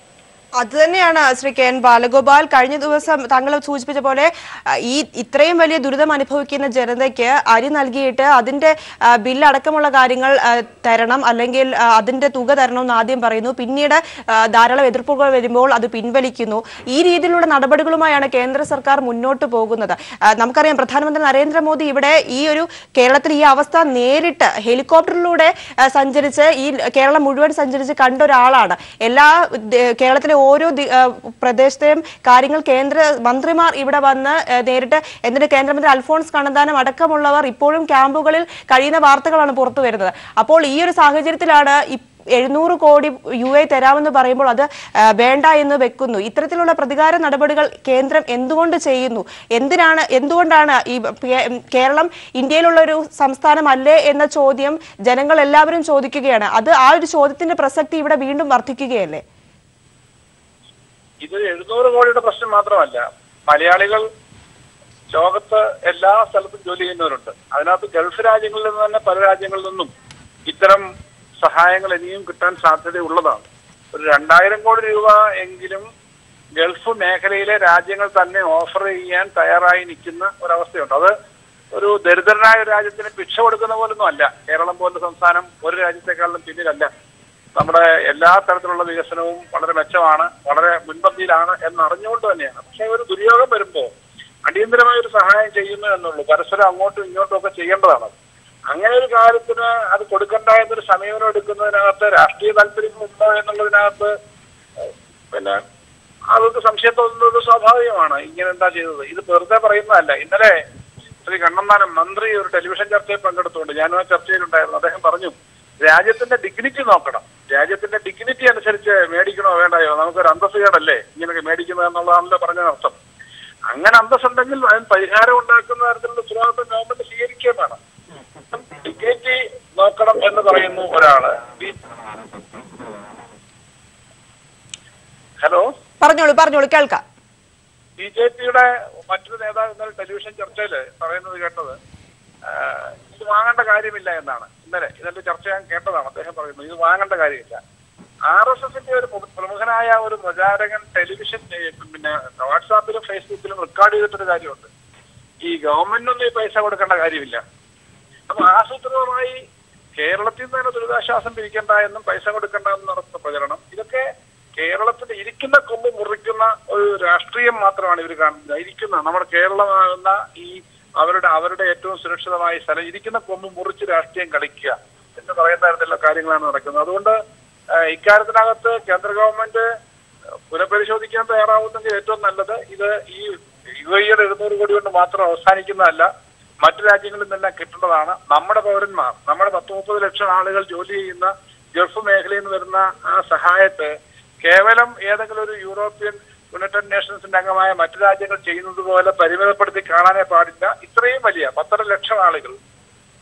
അത് തന്നെയാണ് ശ്രീ കെ എൻ ബാലഗോപാൽ കഴിഞ്ഞ ദിവസം താങ്കൾ സൂചിപ്പിച്ച പോലെ ആ, ഈ ഇത്രയും വലിയ ദുരിതം അനുഭവിക്കുന്ന ജനതയ്ക്ക് അരി നൽകിയിട്ട് അതിന്റെ ആ, ബില്ല് അടക്കമുള്ള കാര്യങ്ങൾ ആ, തരണം അല്ലെങ്കിൽ ആ, അതിന്റെ തുക തരണം എന്ന് ആദ്യം പറയുന്നു പിന്നീട് ആ, ധാരാളം എതിർപ്പുകൾ വരുമ്പോൾ അത് പിൻവലിക്കുന്നു ഈ രീതിയിലുള്ള നടപടികളുമായാണ് കേന്ദ്ര സർക്കാർ മുന്നോട്ട് പോകുന്നത് ആ, നമുക്കറിയാം പ്രധാനമന്ത്രി നരേന്ദ്രമോദി ഇവിടെ ഈ ഒരു കേരളത്തിൽ ഈ അവസ്ഥ നേരിട്ട് ഹെലികോപ്റ്ററിലൂടെ ആ, സഞ്ചരിച്ച് ഈ കേരളം മുഴുവൻ സഞ്ചരിച്ച് കണ്ട ഒരാളാണ് എല്ലാ ദ- കേരളത്തിലെ ഓരോ ദി- ആ, പ്രദേശത്തെയും കാര്യങ്ങൾ കേന്ദ്ര മന്ത്രിമാർ ഇവിടെ വന്ന് ആ, നേരിട്ട് എന്നിട്ട് കേന്ദ്രമന്ത്രി അൽഫോൺസ് കണ്ണന്താനം അടക്കമുള്ളവർ ഇപ്പോഴും ക്യാമ്പുകളിൽ കഴിയുന്ന വാർത്തകളാണ് പുറത്തു വരുന്നത് അപ്പോൾ ഈ ഒരു സാഹചര്യത്തിലാണ് ഈ എഴുന്നൂറ് കോടി യു എ തരാമെന്ന് പറയുമ്പോൾ അത് ആ, വേണ്ട എന്ന് വെക്കുന്നു ഇത്തരത്തിലുള്ള പ്രതികാര നടപടികൾ കേന്ദ്രം എന്തുകൊണ്ട് ചെയ്യുന്നു എന്തിനാണ് എന്തുകൊണ്ടാണ് ഈ കേ- കേരളം ഇന്ത്യയിലുള്ള ഒരു സംസ്ഥാനമല്ലേ എന്ന ചോദ്യം ജനങ്ങൾ എല്ലാവരും ചോദിക്കുകയാണ് അത് ആ ഒരു ചോദ്യത്തിന്റെ പ്രസക്തി ഇവിടെ വീണ്ടും വർദ്ധിക്കുകയല്ലേ ഇത് എഴുന്നൂറ് കോടിയുടെ പ്രശ്നം മാത്രമല്ല മലയാളികൾ ലോകത്ത് എല്ലാ സ്ഥലത്തും ജോലി ചെയ്യുന്നവരുണ്ട് അതിനകത്ത് ഗൾഫ് രാജ്യങ്ങളിൽ നിന്ന് തന്നെ പല രാജ്യങ്ങളിൽ നിന്നും ഇത്തരം സഹായങ്ങൾ ഇനിയും കിട്ടാൻ സാധ്യതയുള്ളതാണ് ഒരു രണ്ടായിരം കോടി രൂപ എങ്കിലും ഗൾഫ് മേഖലയിലെ രാജ്യങ്ങൾ തന്നെ ഓഫർ ചെയ്യാൻ തയ്യാറായി നിൽക്കുന്ന ഒരവസ്ഥയുണ്ട് അത് ഒരു ദരിദ്രനായ ഒരു രാജ്യത്തിന് ഭിക്ഷ കൊടുക്കുന്ന പോലൊന്നും അല്ല കേരളം പോലുള്ള സംസ്ഥാനം ഒരു രാജ്യത്തെക്കാളും പിന്നിലല്ല നമ്മുടെ എല്ലാ തരത്തിലുള്ള വികസനവും വളരെ മെച്ചമാണ് വളരെ മുൻപന്തിയിലാണ് എന്നറിഞ്ഞുകൊണ്ട് തന്നെയാണ് പക്ഷെ ഒരു ദുര്യോഗം വരുമ്പോൾ അടിയന്തരമായ ഒരു സഹായം ചെയ്യുന്നു എന്നുള്ളൂ പരസ്പരം അങ്ങോട്ടും ഇങ്ങോട്ടും ഒക്കെ ചെയ്യേണ്ടതാണ് അങ്ങനെ ഒരു കാര്യത്തിന് അത് കൊടുക്കണ്ട എന്നൊരു സമീപനം എടുക്കുന്നതിനകത്ത് രാഷ്ട്രീയ താല്പര്യങ്ങളുണ്ടോ എന്നുള്ളതിനകത്ത് ഏഹ്, പിന്നെ അതൊക്കെ സംശയം തോന്നുന്നത് സ്വാഭാവികമാണ് ഇങ്ങനെ എന്താ ചെയ്തത് ഇത് വെറുതെ പറയുന്നതല്ല ഇന്നലെ ശ്രീ കണ്ണന്താനം മന്ത്രി ഒരു ടെലിവിഷൻ ചർച്ചയിൽ പങ്കെടുത്തുകൊണ്ട് ഞാനും ആ ചർച്ചയിലുണ്ടായിരുന്നു അദ്ദേഹം പറഞ്ഞു രാജ്യത്തിന്റെ ഡിഗ്നിറ്റി നോക്കണം രാജ്യത്തിന്റെ ഡിഗ്നിറ്റി അനുസരിച്ച് മേടിക്കണോ വേണ്ടായോ നമുക്കൊരു അന്തസ്സുകേടല്ലേ ഇങ്ങനെയൊക്കെ മേടിക്കുന്നത് എന്നുള്ളതാണല്ലോ പറഞ്ഞതിനർത്ഥം അങ്ങനെ അന്തസ്സുണ്ടെങ്കിൽ അതിന് പരിഹാരം ഉണ്ടാക്കുന്ന തരത്തിലുള്ള ഉത്തരവാദിത്വം ഗവൺമെന്റ് സ്വീകരിക്കുകയും വേണം ഡിഗ്നിറ്റി നോക്കണം എന്ന് പറയുന്നു ഒരാള് ബി- ഹലോ പറഞ്ഞോളൂ പറഞ്ഞോളൂ കേൾക്കാം ബി ജെ പിയുടെ മറ്റൊരു നേതാവ് ഇന്നലെ ടെലിവിഷൻ ചർച്ചയിൽ പറയുന്നത് കേട്ടത് ആ, ഇത് വാങ്ങേണ്ട കാര്യമില്ല എന്നാണ് ഇന്നലെ ഇതിന്റെ ചർച്ച ഞാൻ കേട്ടതാണ് അദ്ദേഹം പറയുന്നത് ഇത് വാങ്ങേണ്ട കാര്യമില്ല ആർ എസ് എസിന്റെ ഒരു പ്രമു- പ്രമുഖനായ ഒരു പ്രചാരകൻ ടെലിവിഷൻ ഏ, പിന്നെ വാട്സാപ്പിലും ഫേസ്ബുക്കിലും റെക്കോർഡ് ചെയ്തിട്ടൊരു കാര്യമുണ്ട് ഈ ഗവൺമെന്റിനൊന്നും ഈ പൈസ കൊടുക്കേണ്ട കാര്യമില്ല അപ്പൊ ആസൂത്രിതമായി കേരളത്തിൽ നിന്ന് തന്നെ ദുരിതാശ്വാസം പിരിക്കണ്ട എന്നും പൈസ കൊടുക്കണ്ട എന്നും നടത്തുന്ന പ്രചരണം ഇതൊക്കെ കേരളത്തിൽ ഇരിക്കുന്ന കൊമ്പ് മുറിക്കുന്ന ഒരു രാഷ്ട്രീയം മാത്രമാണ് ഇവർ കാണുന്നത് ഇരിക്കുന്ന നമ്മുടെ കേരളമാകുന്ന ഈ അവരുടെ അവരുടെ ഏറ്റവും സുരക്ഷിതമായ സ്ഥലം ഇരിക്കുന്ന കൊമ്പ് മുറിച്ച് രാഷ്ട്രീയം കളിക്കുക എന്ന് പറയുന്ന തരത്തിലുള്ള കാര്യങ്ങളാണ് നടക്കുന്നത് അതുകൊണ്ട് ആ, ഇക്കാര്യത്തിനകത്ത് കേന്ദ്ര ഗവൺമെന്റ് പുനഃപരിശോധിക്കാൻ തയ്യാറാവുന്നെങ്കിൽ ഏറ്റവും നല്ലത് ഇത് ഈ യു ഐയുടെ എഴുന്നൂറ് കോടി കൊണ്ട് മാത്രം അവസാനിക്കുന്നതല്ല മറ്റു രാജ്യങ്ങളിൽ നിന്നെല്ലാം കിട്ടേണ്ടതാണ് നമ്മുടെ പൗരന്മാർ നമ്മുടെ പത്ത് മുപ്പത് ലക്ഷം ആളുകൾ ജോലി ചെയ്യുന്ന ഗൾഫ് മേഖലയിൽ നിന്ന് വരുന്ന ആ സഹായത്തെ കേവലം ഏതെങ്കിലും ഒരു യൂറോപ്യൻ യുണൈറ്റഡ് നേഷൻസിന്റെ അംഗമായ മറ്റു രാജ്യങ്ങൾ ചെയ്യുന്നത് പോലെ പരിമിതപ്പെടുത്തി കാണാനേ പാടില്ല ഇത്രയും വലിയ പത്തര ലക്ഷം ആളുകൾ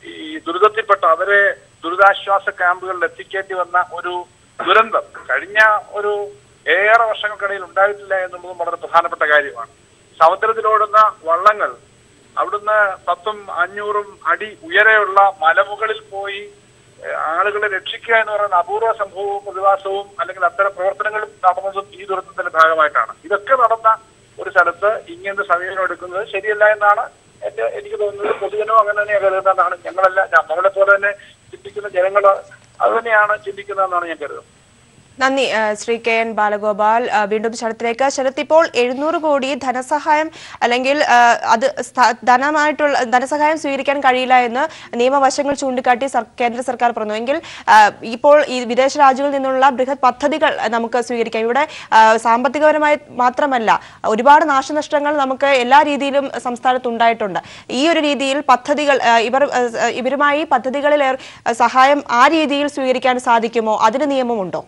ഈ ദുരിതത്തിൽപ്പെട്ട അവരെ ദുരിതാശ്വാസ ക്യാമ്പുകളിൽ എത്തിക്കേണ്ടി വന്ന ഒരു ദുരന്തം കഴിഞ്ഞ ഒരു ഏറെ വർഷങ്ങൾക്കിടയിൽ ഉണ്ടായിട്ടില്ല എന്നുള്ളതും വളരെ പ്രധാനപ്പെട്ട കാര്യമാണ് സമുദ്രത്തിലോടുന്ന വള്ളങ്ങൾ അവിടുന്ന് പത്തും അഞ്ഞൂറും അടി ഉയരെയുള്ള മലമുകളിൽ പോയി ഏഹ്, ആളുകളെ രക്ഷിക്കുക എന്ന് പറയുന്ന അപൂർവ സംഭവവും പ്രതിഭാസവും അല്ലെങ്കിൽ അത്തരം പ്രവർത്തനങ്ങളും നടന്നതും ഈ ദുരന്തത്തിന്റെ ഭാഗമായിട്ടാണ് ഇതൊക്കെ നടന്ന ഒരു സ്ഥലത്ത് ഇങ്ങനത്തെ സമീപനം എടുക്കുന്നത് ശരിയല്ല എന്നാണ് എന്റെ എനിക്ക് തോന്നുന്നത് പൊതുജനവും അങ്ങനെ തന്നെ കരുതുന്നതാണ് ഞങ്ങളല്ല നമ്മളെ പോലെ തന്നെ ചിന്തിക്കുന്ന ജനങ്ങൾ അത് തന്നെയാണ് ചിന്തിക്കുന്നതെന്നാണ് ഞാൻ കരുതുന്നത് നന്ദി ആ, ശ്രീ കെ എൻ ബാലഗോപാൽ ആ, വീണ്ടും ശരത്തിലേക്ക് ശരത്ത് ഇപ്പോൾ എഴുന്നൂറ് കോടി ധനസഹായം അല്ലെങ്കിൽ ആ, അത് സ്ഥ- ധനമായിട്ടുള്ള ധനസഹായം സ്വീകരിക്കാൻ കഴിയില്ല എന്ന് നിയമവശങ്ങൾ ചൂണ്ടിക്കാട്ടി സർ- കേന്ദ്ര സർക്കാർ പറഞ്ഞു എങ്കിൽ ആ, ഇപ്പോൾ ഈ വിദേശ രാജ്യങ്ങളിൽ നിന്നുള്ള ബൃഹത് പദ്ധതികൾ നമുക്ക് സ്വീകരിക്കാം ഇവിടെ ആ, സാമ്പത്തികപരമായി മാത്രമല്ല ഒരുപാട് നാശനഷ്ടങ്ങൾ നമുക്ക് എല്ലാ രീതിയിലും സംസ്ഥാനത്ത് ഉണ്ടായിട്ടുണ്ട് ഈ ഒരു രീതിയിൽ പദ്ധതികൾ ആ, ഇവർ ആ, ഇവരുമായി പദ്ധതികളിൽ ഏർ- സഹായം ആ രീതിയിൽ സ്വീകരിക്കാൻ സാധിക്കുമോ അതിന് നിയമമുണ്ടോ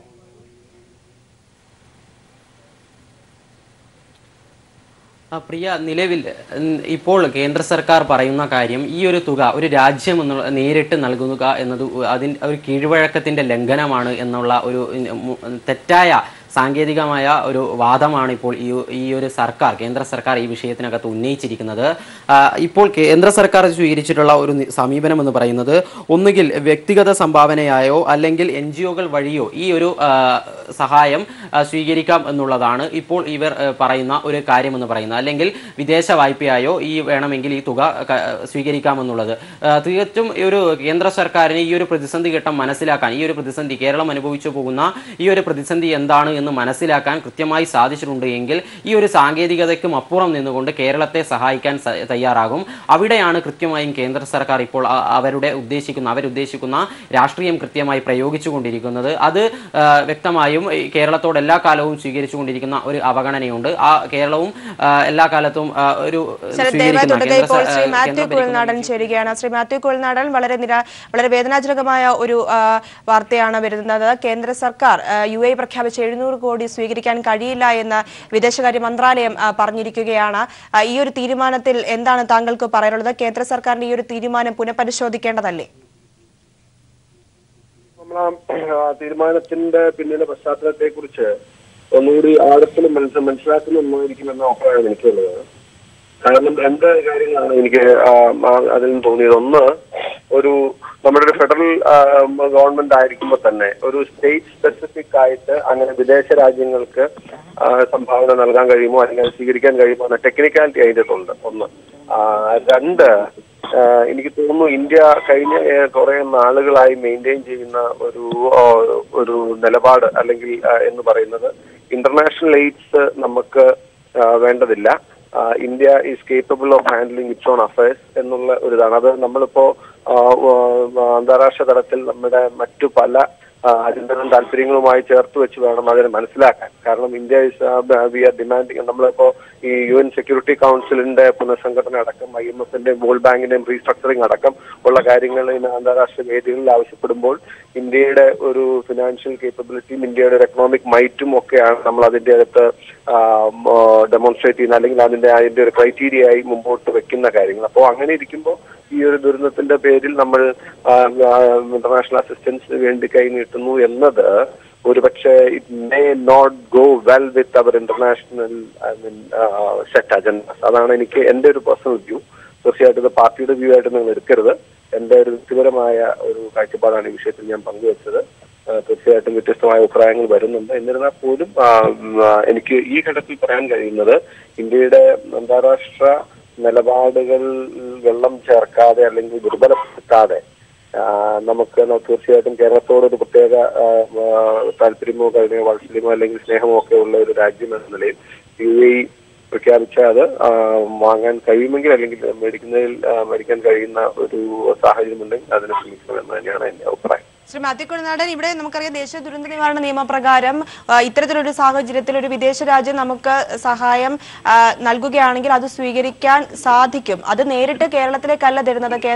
ആ, പ്രിയ നിലവിൽ ഉം, ഇപ്പോൾ കേന്ദ്ര സർക്കാർ പറയുന്ന കാര്യം ഈ ഒരു തുക ഒരു രാജ്യം എന്നുള്ള നേരിട്ട് നൽകുക എന്നത് അതിന് ഒരു കീഴ്വഴക്കത്തിന്റെ ലംഘനമാണ് എന്നുള്ള ഒരു ഉം, ഉം, തെറ്റായ സാങ്കേതികമായ ഒരു വാദമാണ് ഇപ്പോൾ ഈ ഈ ഒരു സർക്കാർ കേന്ദ്ര സർക്കാർ ഈ വിഷയത്തിനകത്ത് ഉന്നയിച്ചിരിക്കുന്നത് ആ, ഇപ്പോൾ കേന്ദ്ര സർക്കാർ സ്വീകരിച്ചിട്ടുള്ള ഒരു നി- സമീപനം എന്ന് പറയുന്നത് ഒന്നുകിൽ വ്യക്തിഗത സംഭാവനയായോ അല്ലെങ്കിൽ എൻ ജി ഒകൾ വഴിയോ ഈ ഒരു ആ, സഹായം ആ, സ്വീകരിക്കാം എന്നുള്ളതാണ് ഇപ്പോൾ ഇവർ ആ, പറയുന്ന ഒരു കാര്യം എന്ന് പറയുന്നത് അല്ലെങ്കിൽ വിദേശ വായ്പയായോ ഈ വേണമെങ്കിൽ ഈ തുക ക- സ്വീകരിക്കാമെന്നുള്ളത് ആ, തികച്ചും ഈ ഒരു കേന്ദ്ര സർക്കാരിന് ഈ ഒരു പ്രതിസന്ധി ഘട്ടം മനസ്സിലാക്കാൻ ഈ ഒരു പ്രതിസന്ധി കേരളം അനുഭവിച്ചു പോകുന്ന ഈ ഒരു പ്രതിസന്ധി എന്താണ് എന്ന് മനസ്സിലാക്കാൻ കൃത്യമായി സാധിച്ചിട്ടുണ്ട് എങ്കിൽ ഈ ഒരു സാങ്കേതികതയ്ക്കും അപ്പുറം നിന്നുകൊണ്ട് കേരളത്തെ സഹായിക്കാൻ സ- തയ്യാറാകും അവിടെയാണ് കൃത്യമായും കേന്ദ്ര സർക്കാർ ഇപ്പോൾ അ- അവരുടെ ഉദ്ദേശിക്കുന്ന അവരുദ്ദേശിക്കുന്ന രാഷ്ട്രീയം കൃത്യമായി പ്രയോഗിച്ചുകൊണ്ടിരിക്കുന്നത് അത് ആ, വ്യക്തമായും ഈ കേരളത്തോട് എല്ലാ കാലവും സ്വീകരിച്ചുകൊണ്ടിരിക്കുന്ന ഒരു അവഗണനയുണ്ട് ആ കേരളവും ആ, എല്ലാ കാലത്തും ആ, ഒരു ശരത് ദയവായി സ്വീകരിക്കുന്ന തുടരുക കേന്ദ്ര ഇപ്പോൾ സ- ശ്രീ ആ, മാത്യു കേന്ദ്രം ഭരിക്കുന്ന കുഴൽനാടൻ ചേരുകയാണ് ശ്രീ മാത്യു കുഴൽനാടൻ വളരെ നിര വളരെ വേദനാജനകമായ ഒരു ആ, വാർത്തയാണ് വരുന്നത് കേന്ദ്ര സർക്കാർ ആ, യു എ പ്രഖ്യാപിച്ച എഴുന്നൂറ് കോടി സ്വീകരിക്കാൻ കഴിയില്ല എന്ന് വിദേശകാര്യ മന്ത്രാലയം ആ, പറഞ്ഞിരിക്കുകയാണ് ആ, ഈ ഒരു തീരുമാനത്തിൽ എന്താണ് താങ്കൾക്ക് പറയാനുള്ളത് കേന്ദ്ര സർക്കാരിന്റെ ഈ ഒരു തീരുമാനം പുനഃപരിശോധിക്കേണ്ടതല്ലേ നമ്മൾ ആ തീരുമാനത്തിന്റെ പിന്നിലെ പശ്ചാത്തലത്തെ കുറിച്ച് ഒന്നുകൂടി ആഴത്തിൽ മനസ്സ് മനസ്സിലാക്കുന്ന ഒന്നായിരിക്കുമെന്ന അഭിപ്രായം എനിക്കുള്ളത് കാരണം രണ്ട് കാര്യങ്ങളാണ് എനിക്ക് ആ, ആ, അതിൽ നിന്ന് തോന്നിയത് ഒന്ന് ഒരു നമ്മുടെ ഒരു ഫെഡറൽ ഗവൺമെന്റ് ആയിരിക്കുമ്പോൾ തന്നെ ഒരു സ്റ്റേറ്റ് സ്പെസിഫിക് ആയിട്ട് അങ്ങനെ വിദേശ രാജ്യങ്ങൾക്ക് ആ, സംഭാവന നൽകാൻ കഴിയുമോ അല്ലെങ്കിൽ അത് സ്വീകരിക്കാൻ കഴിയുമോ എന്ന ടെക്നിക്കാലിറ്റി അതിൻ്റെ ഉണ്ട് ഒന്ന് ആ, രണ്ട് ആ, എനിക്ക് തോന്നുന്നു ഇന്ത്യ കഴിഞ്ഞ ഏ, കുറെ നാളുകളായി മെയിൻറ്റെയിൻ ചെയ്യുന്ന ഒരു ആ, ഒരു നിലപാട് അല്ലെങ്കിൽ ആ, എന്ന് പറയുന്നത് ഇന്റർനാഷണൽ എയ്ഡ്സ് നമുക്ക് ആ, വേണ്ടതില്ല ആ, India is capable of handling its own affairs എന്നുള്ള ഒരു ഇതാണ് അത് നമ്മളിപ്പോ ആ, ആ, അന്താരാഷ്ട്ര തലത്തിൽ നമ്മുടെ മറ്റു പല ആ, അജണ്ടകളും താല്പര്യങ്ങളുമായി ചേർത്ത് വെച്ച് വേണം അതിനെ മനസ്സിലാക്കാൻ കാരണം India is we are demanding നമ്മളിപ്പോ ഈ യു എൻ സെക്യൂരിറ്റി കൗൺസിലിന്റെ പുനഃസംഘടന അടക്കം ഐ എം എഫിന്റെയും വേൾഡ് ബാങ്കിന്റെയും റീസ്ട്രക്ചറിങ് അടക്കം ഉള്ള കാര്യങ്ങൾ ഇന്ന് അന്താരാഷ്ട്ര വേദികളിൽ ആവശ്യപ്പെടുമ്പോൾ ഇന്ത്യയുടെ ഒരു ഫിനാൻഷ്യൽ കേപ്പബിലിറ്റിയും ഇന്ത്യയുടെ ഒരു എക്കണോമിക് മൈറ്റും ഒക്കെയാണ് നമ്മൾ അതിന്റെ അകത്ത് ഡെമോൺസ്ട്രേറ്റ് ചെയ്യുന്ന അല്ലെങ്കിൽ അതിന്റെ അതിന്റെ ഒരു ക്രൈറ്റീരിയ ആയി മുമ്പോട്ട് വെക്കുന്ന കാര്യങ്ങൾ അപ്പോൾ അങ്ങനെ ഇരിക്കുമ്പോൾ ഈ ഒരു ദുരന്തത്തിന്റെ പേരിൽ നമ്മൾ ഇന്റർനാഷണൽ അസിസ്റ്റൻസിന് വേണ്ടി കൈ നീട്ടുന്നു എന്നത് ഒരുപക്ഷെ it may not go well with our international I mean set agendas അതാണ് എനിക്ക് എന്റെ ഒരു പേഴ്സണൽ വ്യൂ തീർച്ചയായിട്ടും ഇത് പാർട്ടിയുടെ വ്യൂ ആയിട്ട് നിങ്ങൾ എടുക്കരുത് എന്റെ ഒരു വ്യക്തിപരമായ ഒരു കാഴ്ചപ്പാടാണ് ഈ വിഷയത്തിൽ ഞാൻ പങ്കുവച്ചത് ആ, തീർച്ചയായിട്ടും വ്യത്യസ്തമായ അഭിപ്രായങ്ങൾ വരുന്നുണ്ട് എന്നിരുന്നാൽ പോലും ആ, ഉം, ആ, എനിക്ക് ഈ ഘട്ടത്തിൽ പറയാൻ കഴിയുന്നത് ഇന്ത്യയുടെ അന്താരാഷ്ട്ര നിലപാടുകൾ വെള്ളം ചേർക്കാതെ അല്ലെങ്കിൽ ദുർബലപ്പെടുത്താതെ ആ, നമുക്ക് ന- തീർച്ചയായിട്ടും കേരളത്തോട് ഒരു പ്രത്യേക ആ, ആ, താല്പര്യമോ കഴിഞ്ഞ വാത്സല്യമോ അല്ലെങ്കിൽ സ്നേഹമോ ഒക്കെ ഉള്ള ഒരു രാജ്യം എന്ന നിലയിൽ യു എ പ്രഖ്യാപിച്ച അത് ആ, വാങ്ങാൻ കഴിയുമെങ്കിൽ അല്ലെങ്കിൽ മേടിക്കുന്നതിൽ ആ, മേടിക്കാൻ കഴിയുന്ന ഒരു സാഹചര്യമുണ്ടെങ്കിൽ അതിനെ ശ്രമിക്കണമെന്ന് തന്നെയാണ് എന്റെ അഭിപ്രായം ശ്രീ മാത്യു കുഴനാടൻ ഇവിടെ നമുക്കറിയാം ദേശീയ ദുരന്ത നിവാരണ നിയമപ്രകാരം ആ, ഇത്തരത്തിലൊരു സാഹചര്യത്തിൽ ഒരു വിദേശ രാജ്യം നമുക്ക് സഹായം ആ, നൽകുകയാണെങ്കിൽ അത് സ്വീകരിക്കാൻ സാധിക്കും അത് നേരിട്ട് കേരളത്തിലേക്കല്ല തരുന്നത് കേന്ദ്ര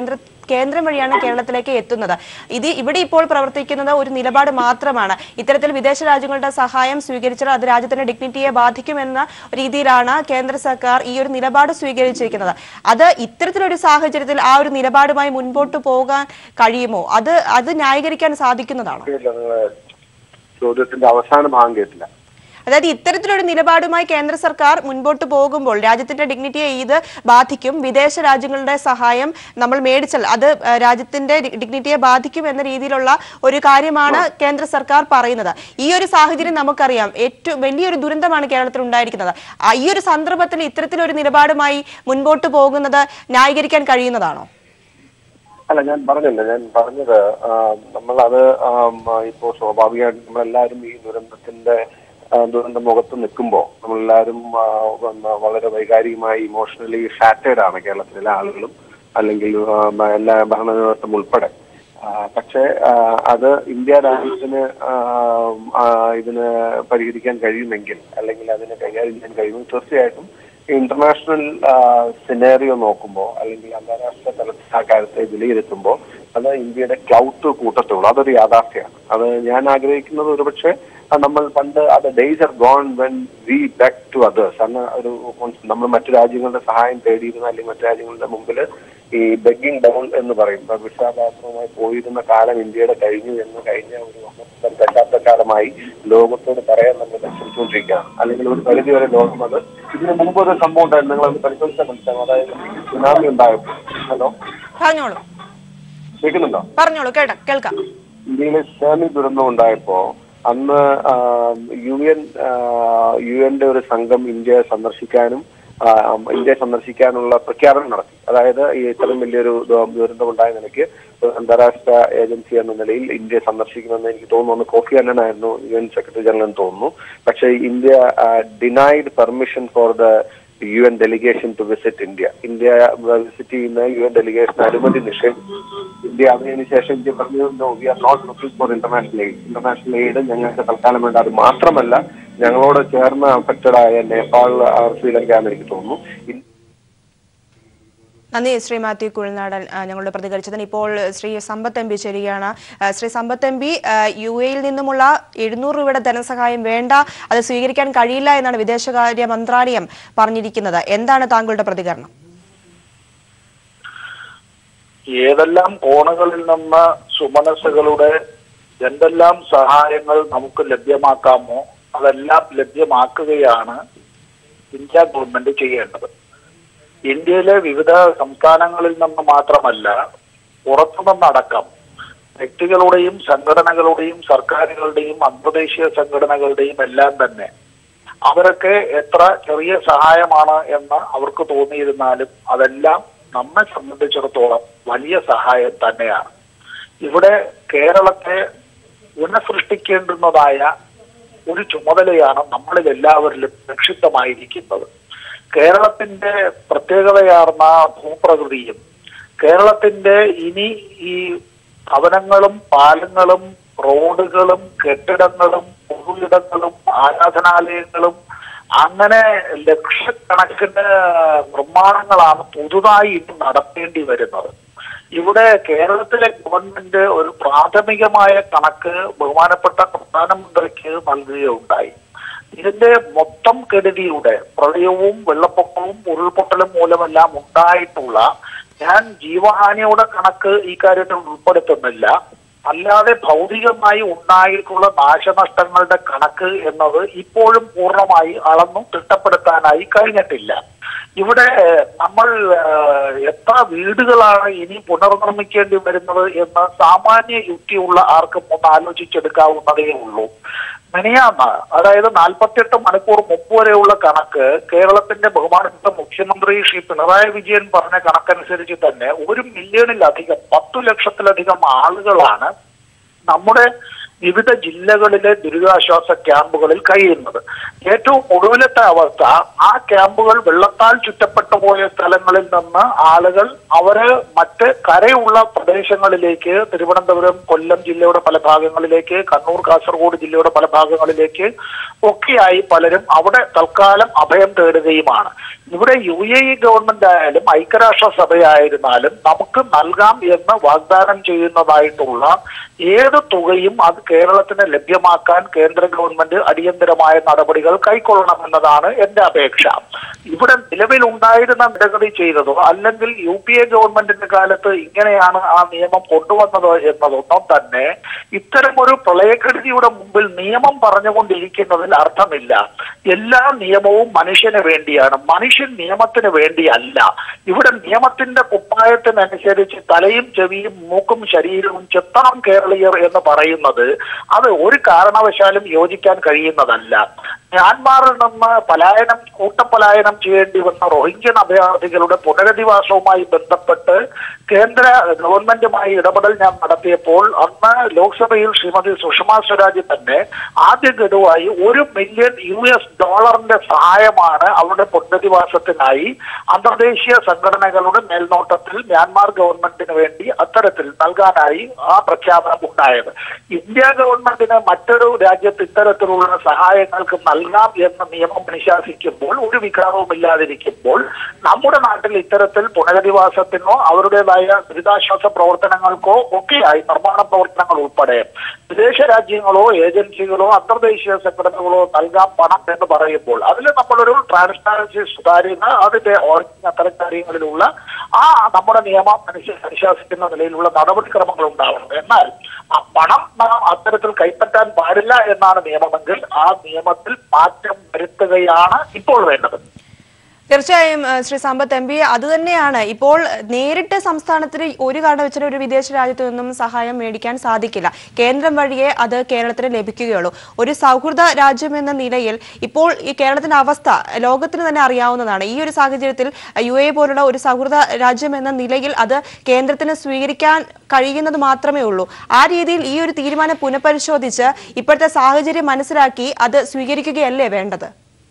കേന്ദ്രം വഴിയാണ് കേരളത്തിലേക്ക് എത്തുന്നത് ഇത് ഇവിടെ ഇപ്പോൾ പ്രവർത്തിക്കുന്നത് ഒരു നിലപാട് മാത്രമാണ് ഇത്തരത്തിൽ വിദേശ രാജ്യങ്ങളുടെ സഹായം സ്വീകരിച്ചാൽ അത് രാജ്യത്തിന്റെ ഡിഗ്നിറ്റിയെ ബാധിക്കുമെന്ന രീതിയിലാണ് കേന്ദ്ര സർക്കാർ ഈ ഒരു നിലപാട് സ്വീകരിച്ചിരിക്കുന്നത് അത് ഇത്തരത്തിലൊരു സാഹചര്യത്തിൽ ആ ഒരു നിലപാടുമായി മുൻപോട്ട് പോകാൻ കഴിയുമോ അത് അത് ന്യായീകരിക്കാൻ സാധിക്കുന്നതാണോ കേട്ടില്ല നിങ്ങളെ ചോദ്യത്തിന്റെ അവസാന ഭാഗം കേട്ടില്ല അതായത് ഇത്തരത്തിലൊരു നിലപാടുമായി കേന്ദ്ര സർക്കാർ മുൻപോട്ട് പോകുമ്പോൾ രാജ്യത്തിന്റെ ഡിഗ്നിറ്റിയെ ഇത് ബാധിക്കും വിദേശ രാജ്യങ്ങളുടെ സഹായം നമ്മൾ മേടിച്ചാൽ അത് ഏഹ്, രാജ്യത്തിന്റെ ഡി- ഡിഗ്നിറ്റിയെ ബാധിക്കും എന്ന രീതിയിലുള്ള ഒരു കാര്യമാണ് കേന്ദ്ര സർക്കാർ പറയുന്നത് ഈ ഒരു സാഹചര്യം നമുക്കറിയാം ഏറ്റവും വലിയൊരു ദുരന്തമാണ് കേരളത്തിൽ ഉണ്ടായിരിക്കുന്നത് ആ, ഈ ഒരു സന്ദർഭത്തിൽ ഇത്തരത്തിലൊരു നിലപാടുമായി മുൻപോട്ട് പോകുന്നത് ന്യായീകരിക്കാൻ കഴിയുന്നതാണോ അല്ല ഞാൻ പറഞ്ഞില്ല ഞാൻ പറഞ്ഞത് നമ്മളത് ഇപ്പോ സ്വാഭാവികമായിട്ട് നമ്മളെല്ലാവരും ഈ ദുരന്തത്തിന്റെ ആ, ദുരന്ത മുഖത്ത് നിൽക്കുമ്പോൾ നമ്മളെല്ലാവരും ആ, വന്ന വളരെ വൈകാരികമായി ഇമോഷണലി ഷാറ്റേഡ് ആണ് കേരളത്തിലെ ആളുകളും അല്ലെങ്കിൽ ആ, ബ- എല്ലാ ഭരണനേതൃത്വം ഉൾപ്പെടെ ആ, പക്ഷേ ആ, അത് ഇന്ത്യ രാജ്യത്തിന് ആ, ആ, ഇതിന് പരിഹരിക്കാൻ കഴിയുമെങ്കിൽ അല്ലെങ്കിൽ അതിനെ കൈകാര്യം ചെയ്യാൻ കഴിയുമെങ്കിൽ തീർച്ചയായിട്ടും ഇന്റർനാഷണൽ സിനേറിയോ നോക്കുമ്പോൾ അല്ലെങ്കിൽ അന്താരാഷ്ട്ര തലത്തിൽ ആ കാര്യത്തെ വിലയിരുത്തുമ്പോൾ അത് ഇന്ത്യയുടെ ക്ലൗട്ട് കൂട്ടത്തുള്ളൂ അതൊരു യാഥാർത്ഥ്യമാണ് അത് ഞാൻ ആഗ്രഹിക്കുന്നത് ഒരുപക്ഷെ ആ നമ്മൾ പണ്ട് അത് days are gone when we back to others അന്ന് ഒരു നമ്മൾ മറ്റു രാജ്യങ്ങളുടെ സഹായം തേടിയിരുന്ന അല്ലെങ്കിൽ മറ്റു രാജ്യങ്ങളുടെ മുമ്പിൽ ഈ ബെഗിങ് ഡൗൺ എന്ന് പറയും വിഷാദാസ്ത്രമായി പോയിരുന്ന കാലം ഇന്ത്യയുടെ കഴിഞ്ഞു എന്ന് കഴിഞ്ഞ ഒരു ഒന്നര ദശാബ്ദക്കാലമായി ലോകത്തോട് പറയാൻ നമ്മൾ പരിശ്രമിച്ചുകൊണ്ടിരിക്കുകയാണ് അല്ലെങ്കിൽ ഒരു പരിധി വരെ ലോകം അത് ഇതിന് മുമ്പ് ഒരു സംഭവം ഉണ്ടായിരുന്നു നിങ്ങൾ അത് പരിശോധിച്ചാൽ മനസ്സിലാവും അതായത് സുനാമി ഉണ്ടായപ്പോൾ ഹലോ പറഞ്ഞോളൂ കേൾക്കുന്നുണ്ടോ പറഞ്ഞോളൂ കേട്ട കേൾക്കാം ഇന്ത്യയിലെ സുനാമി ദുരന്തം ഉണ്ടായപ്പോ അന്ന് യു എൻ യു എന്റെ ഒരു സംഘം ഇന്ത്യയെ സന്ദർശിക്കാനും ആ, ഇന്ത്യയെ സന്ദർശിക്കാനുള്ള പ്രഖ്യാപനം നടത്തി അതായത് ഈ ഇത്രയും വലിയൊരു ദു- ദുരന്തം ഉണ്ടായ നിലയ്ക്ക് ഒരു അന്താരാഷ്ട്ര ഏജൻസി എന്ന നിലയിൽ ഇന്ത്യയെ സന്ദർശിക്കുമെന്ന് എനിക്ക് തോന്നുന്നു കോഫി അന്നനായിരുന്നു യു എൻ സെക്രട്ടറി ജനറൽ എന്ന് തോന്നുന്നു പക്ഷേ India denied permission for the U N delegation to visit India India visit ചെയ്യുന്ന യു എൻ ഡെലിഗേഷൻ അനുമതി നിഷേധിച്ചു ഇന്ത്യ അതിനുശേഷം ഇന്ത്യ പറഞ്ഞു no we are not looking for international aid international aid ഞങ്ങൾക്ക് തൽക്കാലം വേണ്ട അത് മാത്രമല്ല ഞങ്ങളോട് ചേർന്ന് അഫക്റ്റഡ് ആയ നേപ്പാൾ ആ, ശ്രീലങ്ക എന്ന് എനിക്ക് തോന്നുന്നു ഇൻ- നന്ദി ശ്രീ മാത്യു കുഴൽനാടൻ ആ, ഞങ്ങളോട് പ്രതികരിച്ചതിന് ഇപ്പോൾ ശ്രീ സമ്പത്ത് എം പി ചേരുകയാണ് ആ, ശ്രീ സമ്പത്ത് എം പി ആ, യു എയിൽ നിന്നുമുള്ള എഴുന്നൂറ് രൂപയുടെ ധനസഹായം വേണ്ട അത് സ്വീകരിക്കാൻ കഴിയില്ല എന്നാണ് വിദേശകാര്യ മന്ത്രാലയം പറഞ്ഞിരിക്കുന്നത് എന്താണ് താങ്കളുടെ പ്രതികരണം ഏതെല്ലാം കോണുകളിൽ നിന്ന് സുമനസ്സുകളുടെ എന്തെല്ലാം സഹായങ്ങൾ നമുക്ക് ലഭ്യമാക്കാമോ അതെല്ലാം ലഭ്യമാക്കുകയാണ് ഇന്ത്യ ഗവൺമെന്റ് ചെയ്യേണ്ടത് ഇന്ത്യയിലെ വിവിധ സംസ്ഥാനങ്ങളിൽ നിന്ന് മാത്രമല്ല പുറത്തു നിന്നടക്കം വ്യക്തികളുടെയും സംഘടനകളുടെയും സർക്കാരുകളുടെയും അന്തർദേശീയ സംഘടനകളുടെയും എല്ലാം തന്നെ അവരൊക്കെ എത്ര ചെറിയ സഹായമാണ് എന്ന് അവർക്ക് തോന്നിയിരുന്നാലും അതെല്ലാം നമ്മെ സംബന്ധിച്ചിടത്തോളം വലിയ സഹായം തന്നെയാണ് ഇവിടെ കേരളത്തെ പുനഃസൃഷ്ടിക്കേണ്ടുന്നതായ ഒരു ചുമതലയാണ് നമ്മളിൽ എല്ലാവരിലും നിക്ഷിപ്തമായിരിക്കുന്നത് കേരളത്തിന്റെ പ്രത്യേകതയാർന്ന ഭൂപ്രകൃതിയും കേരളത്തിന്റെ ഇനി ഈ ഭവനങ്ങളും പാലങ്ങളും റോഡുകളും കെട്ടിടങ്ങളും പൊതുയിടങ്ങളും ആരാധനാലയങ്ങളും അങ്ങനെ ലക്ഷക്കണക്കിന് നിർമ്മാണങ്ങളാണ് പുതുതായി ഇനി നടത്തേണ്ടി വരുന്നത് ഇവിടെ കേരളത്തിലെ ഗവൺമെന്റ് ഒരു പ്രാഥമികമായ കണക്ക് ബഹുമാനപ്പെട്ട പ്രധാനമന്ത്രിക്ക് നൽകുകയുണ്ടായി ഇതിന്റെ മൊത്തം കെടുതിയുടെ പ്രളയവും വെള്ളപ്പൊക്കവും ഉരുൾപൊട്ടലും മൂലമെല്ലാം ഉണ്ടായിട്ടുള്ള ഞാൻ ജീവഹാനിയുടെ കണക്ക് ഈ കാര്യത്തിൽ ഉൾപ്പെടുത്തുന്നില്ല അല്ലാതെ ഭൗതികമായി ഉണ്ടായിട്ടുള്ള നാശനഷ്ടങ്ങളുടെ കണക്ക് എന്നത് ഇപ്പോഴും പൂർണ്ണമായി അളന്നു തിട്ടപ്പെടുത്താനായി കഴിഞ്ഞിട്ടില്ല ഇവിടെ ഏഹ്, നമ്മൾ ഏഹ്, എത്ര വീടുകളാണ് ഇനി പുനർനിർമ്മിക്കേണ്ടി വരുന്നത് എന്ന് സാമാന്യ യുക്തിയുള്ള ആർക്കും ഒന്ന് ആലോചിച്ചെടുക്കാവുന്നതേ ഉള്ളൂ മിനിയാന്ന് അതായത് നാൽപ്പത്തിയെട്ട് മണിക്കൂർ മുമ്പ് വരെയുള്ള കണക്ക് കേരളത്തിന്റെ ബഹുമാനപ്പെട്ട മുഖ്യമന്ത്രി ശ്രീ പിണറായി വിജയൻ പറഞ്ഞ കണക്കനുസരിച്ച് തന്നെ ഒരു മില്യണിലധികം പത്തു ലക്ഷത്തിലധികം ആളുകളാണ് നമ്മുടെ വിവിധ ജില്ലകളിലെ ദുരിതാശ്വാസ ക്യാമ്പുകളിൽ കഴിയുന്നത് ഏറ്റവും ഒടുവിലത്തെ അവസ്ഥ ആ ക്യാമ്പുകൾ വെള്ളത്താൽ ചുറ്റപ്പെട്ടു പോയ സ്ഥലങ്ങളിൽ നിന്ന് ആളുകൾ അവര് മറ്റ് കരയുള്ള പ്രദേശങ്ങളിലേക്ക് തിരുവനന്തപുരം കൊല്ലം ജില്ലയുടെ പല ഭാഗങ്ങളിലേക്ക് കണ്ണൂർ കാസർഗോഡ് ജില്ലയുടെ പല ഭാഗങ്ങളിലേക്ക് ഒക്കെയായി പലരും അവിടെ തൽക്കാലം അഭയം തേടുകയുമാണ് ഇവിടെ യു എ ഇ ഗവൺമെന്റ് ആയാലും ഐക്യരാഷ്ട്ര സഭയായിരുന്നാലും നമുക്ക് നൽകാം എന്ന് വാഗ്ദാനം ചെയ്യുന്നതായിട്ടുള്ള ഏത് തുകയും അത് കേരളത്തിന് ലഭ്യമാക്കാൻ കേന്ദ്ര ഗവൺമെന്റ് അടിയന്തരമായ നടപടികൾ കൈക്കൊള്ളണമെന്നതാണ് എന്റെ അപേക്ഷ ഇവിടെ നിലവിലുണ്ടായിരുന്ന ഭേദഗതി ചെയ്തതോ അല്ലെങ്കിൽ യു പി എ ഗവൺമെന്റിന്റെ കാലത്ത് ഇങ്ങനെയാണ് ആ നിയമം കൊണ്ടുവന്നത് എന്നതൊന്നും തന്നെ ഇത്തരം ഒരു പ്രളയക്കെടുതിയുടെ മുമ്പിൽ നിയമം പറഞ്ഞുകൊണ്ടിരിക്കുന്നതിൽ അർത്ഥമില്ല എല്ലാ നിയമവും മനുഷ്യന് വേണ്ടിയാണ് മനുഷ്യൻ നിയമത്തിന് വേണ്ടിയല്ല ഇവിടെ നിയമത്തിന്റെ കുപ്പായത്തിനനുസരിച്ച് തലയും ചെവിയും മൂക്കും ശരീരവും ചെത്തണം കേരളീയർ എന്ന് പറയുന്നത് അത് ഒരു കാരണവശാലും യോജിക്കാൻ കഴിയുന്നതല്ല മ്യാൻമാറിൽ നിന്ന് പലായനം കൂട്ടപ്പലായനം ചെയ്യേണ്ടി വന്ന റോഹിംഗ്യൻ അഭയാർത്ഥികളുടെ പുനരധിവാസവുമായി ബന്ധപ്പെട്ട് കേന്ദ്ര ഗവൺമെന്റുമായി ഇടപെടൽ ഞാൻ നടത്തിയപ്പോൾ അന്ന് ലോക്സഭയിൽ ശ്രീമതി സുഷമ സ്വരാജ് തന്നെ ആദ്യ ഗഡുവായി ഒരു മില്യൺ യു എസ് ഡോളറിന്റെ സഹായമാണ് അവരുടെ പുനരധിവാസത്തിനായി അന്തർദേശീയ സംഘടനകളുടെ മേൽനോട്ടത്തിൽ മ്യാൻമാർ ഗവൺമെന്റിന് വേണ്ടി അത്തരത്തിൽ നൽകാനായി ആ പ്രഖ്യാപനം ഉണ്ടായത് ഇന്ത്യ ഗവൺമെന്റിന് മറ്റൊരു രാജ്യത്ത് ഇത്തരത്തിലുള്ള സഹായങ്ങൾക്ക് നൽകാം എന്ന നിയമം അനുശാസിക്കുമ്പോൾ ഒരു വികാരവും ഇല്ലാതിരിക്കുമ്പോൾ നമ്മുടെ നാട്ടിൽ ഇത്തരത്തിൽ പുനരധിവാസത്തിനോ അവരുടേതായ ദുരിതാശ്വാസ പ്രവർത്തനങ്ങൾക്കോ ഒക്കെയായി നിർമ്മാണ പ്രവർത്തനങ്ങൾ ഉൾപ്പെടെ വിദേശ രാജ്യങ്ങളോ ഏജൻസികളോ അന്തർദേശീയ സംഘടനകളോ നൽകാം പണം എന്ന് പറയുമ്പോൾ അതിൽ നമ്മളൊരു ട്രാൻസ്പാരൻസി സുതാര്യത അതിന്റെ ഓർഗിങ് അത്തരം കാര്യങ്ങളിലുള്ള ആ നമ്മുടെ നിയമം അനുശ- അനുശാസിക്കുന്ന നിലയിലുള്ള നടപടിക്രമങ്ങൾ ഉണ്ടാവണം എന്നാൽ ആ പണം നാം അത്തരത്തിൽ കൈപ്പറ്റാൻ പാടില്ല എന്നാണ് നിയമമെങ്കിൽ ആ നിയമത്തിൽ മാറ്റം വരുത്തുകയാണ് ഇപ്പോൾ വേണ്ടത് തീർച്ചയായും ഏഹ്, ശ്രീ സമ്പത്ത് എം പി അത് തന്നെയാണ് ഇപ്പോൾ നേരിട്ട് സംസ്ഥാനത്തിന് ഒരു കാരണവച്ചാലും ഒരു വിദേശ രാജ്യത്തു നിന്നും സഹായം മേടിക്കാൻ സാധിക്കില്ല കേന്ദ്രം വഴിയേ അത് കേരളത്തിന് ലഭിക്കുകയുള്ളൂ ഒരു സൗഹൃദ രാജ്യം എന്ന നിലയിൽ ഇപ്പോൾ ഈ കേരളത്തിന്റെ അവസ്ഥ ലോകത്തിന് തന്നെ അറിയാവുന്നതാണ് ഈ ഒരു സാഹചര്യത്തിൽ യു എ പോലുള്ള ഒരു സൗഹൃദ രാജ്യം എന്ന നിലയിൽ അത് കേന്ദ്രത്തിന് സ്വീകരിക്കാൻ കഴിയുന്നത് മാത്രമേ ഉള്ളൂ ആ രീതിയിൽ ഈ ഒരു തീരുമാനം പുനഃപരിശോധിച്ച് ഇപ്പോഴത്തെ സാഹചര്യം മനസ്സിലാക്കി അത് സ്വീകരിക്കുകയല്ലേ വേണ്ടത്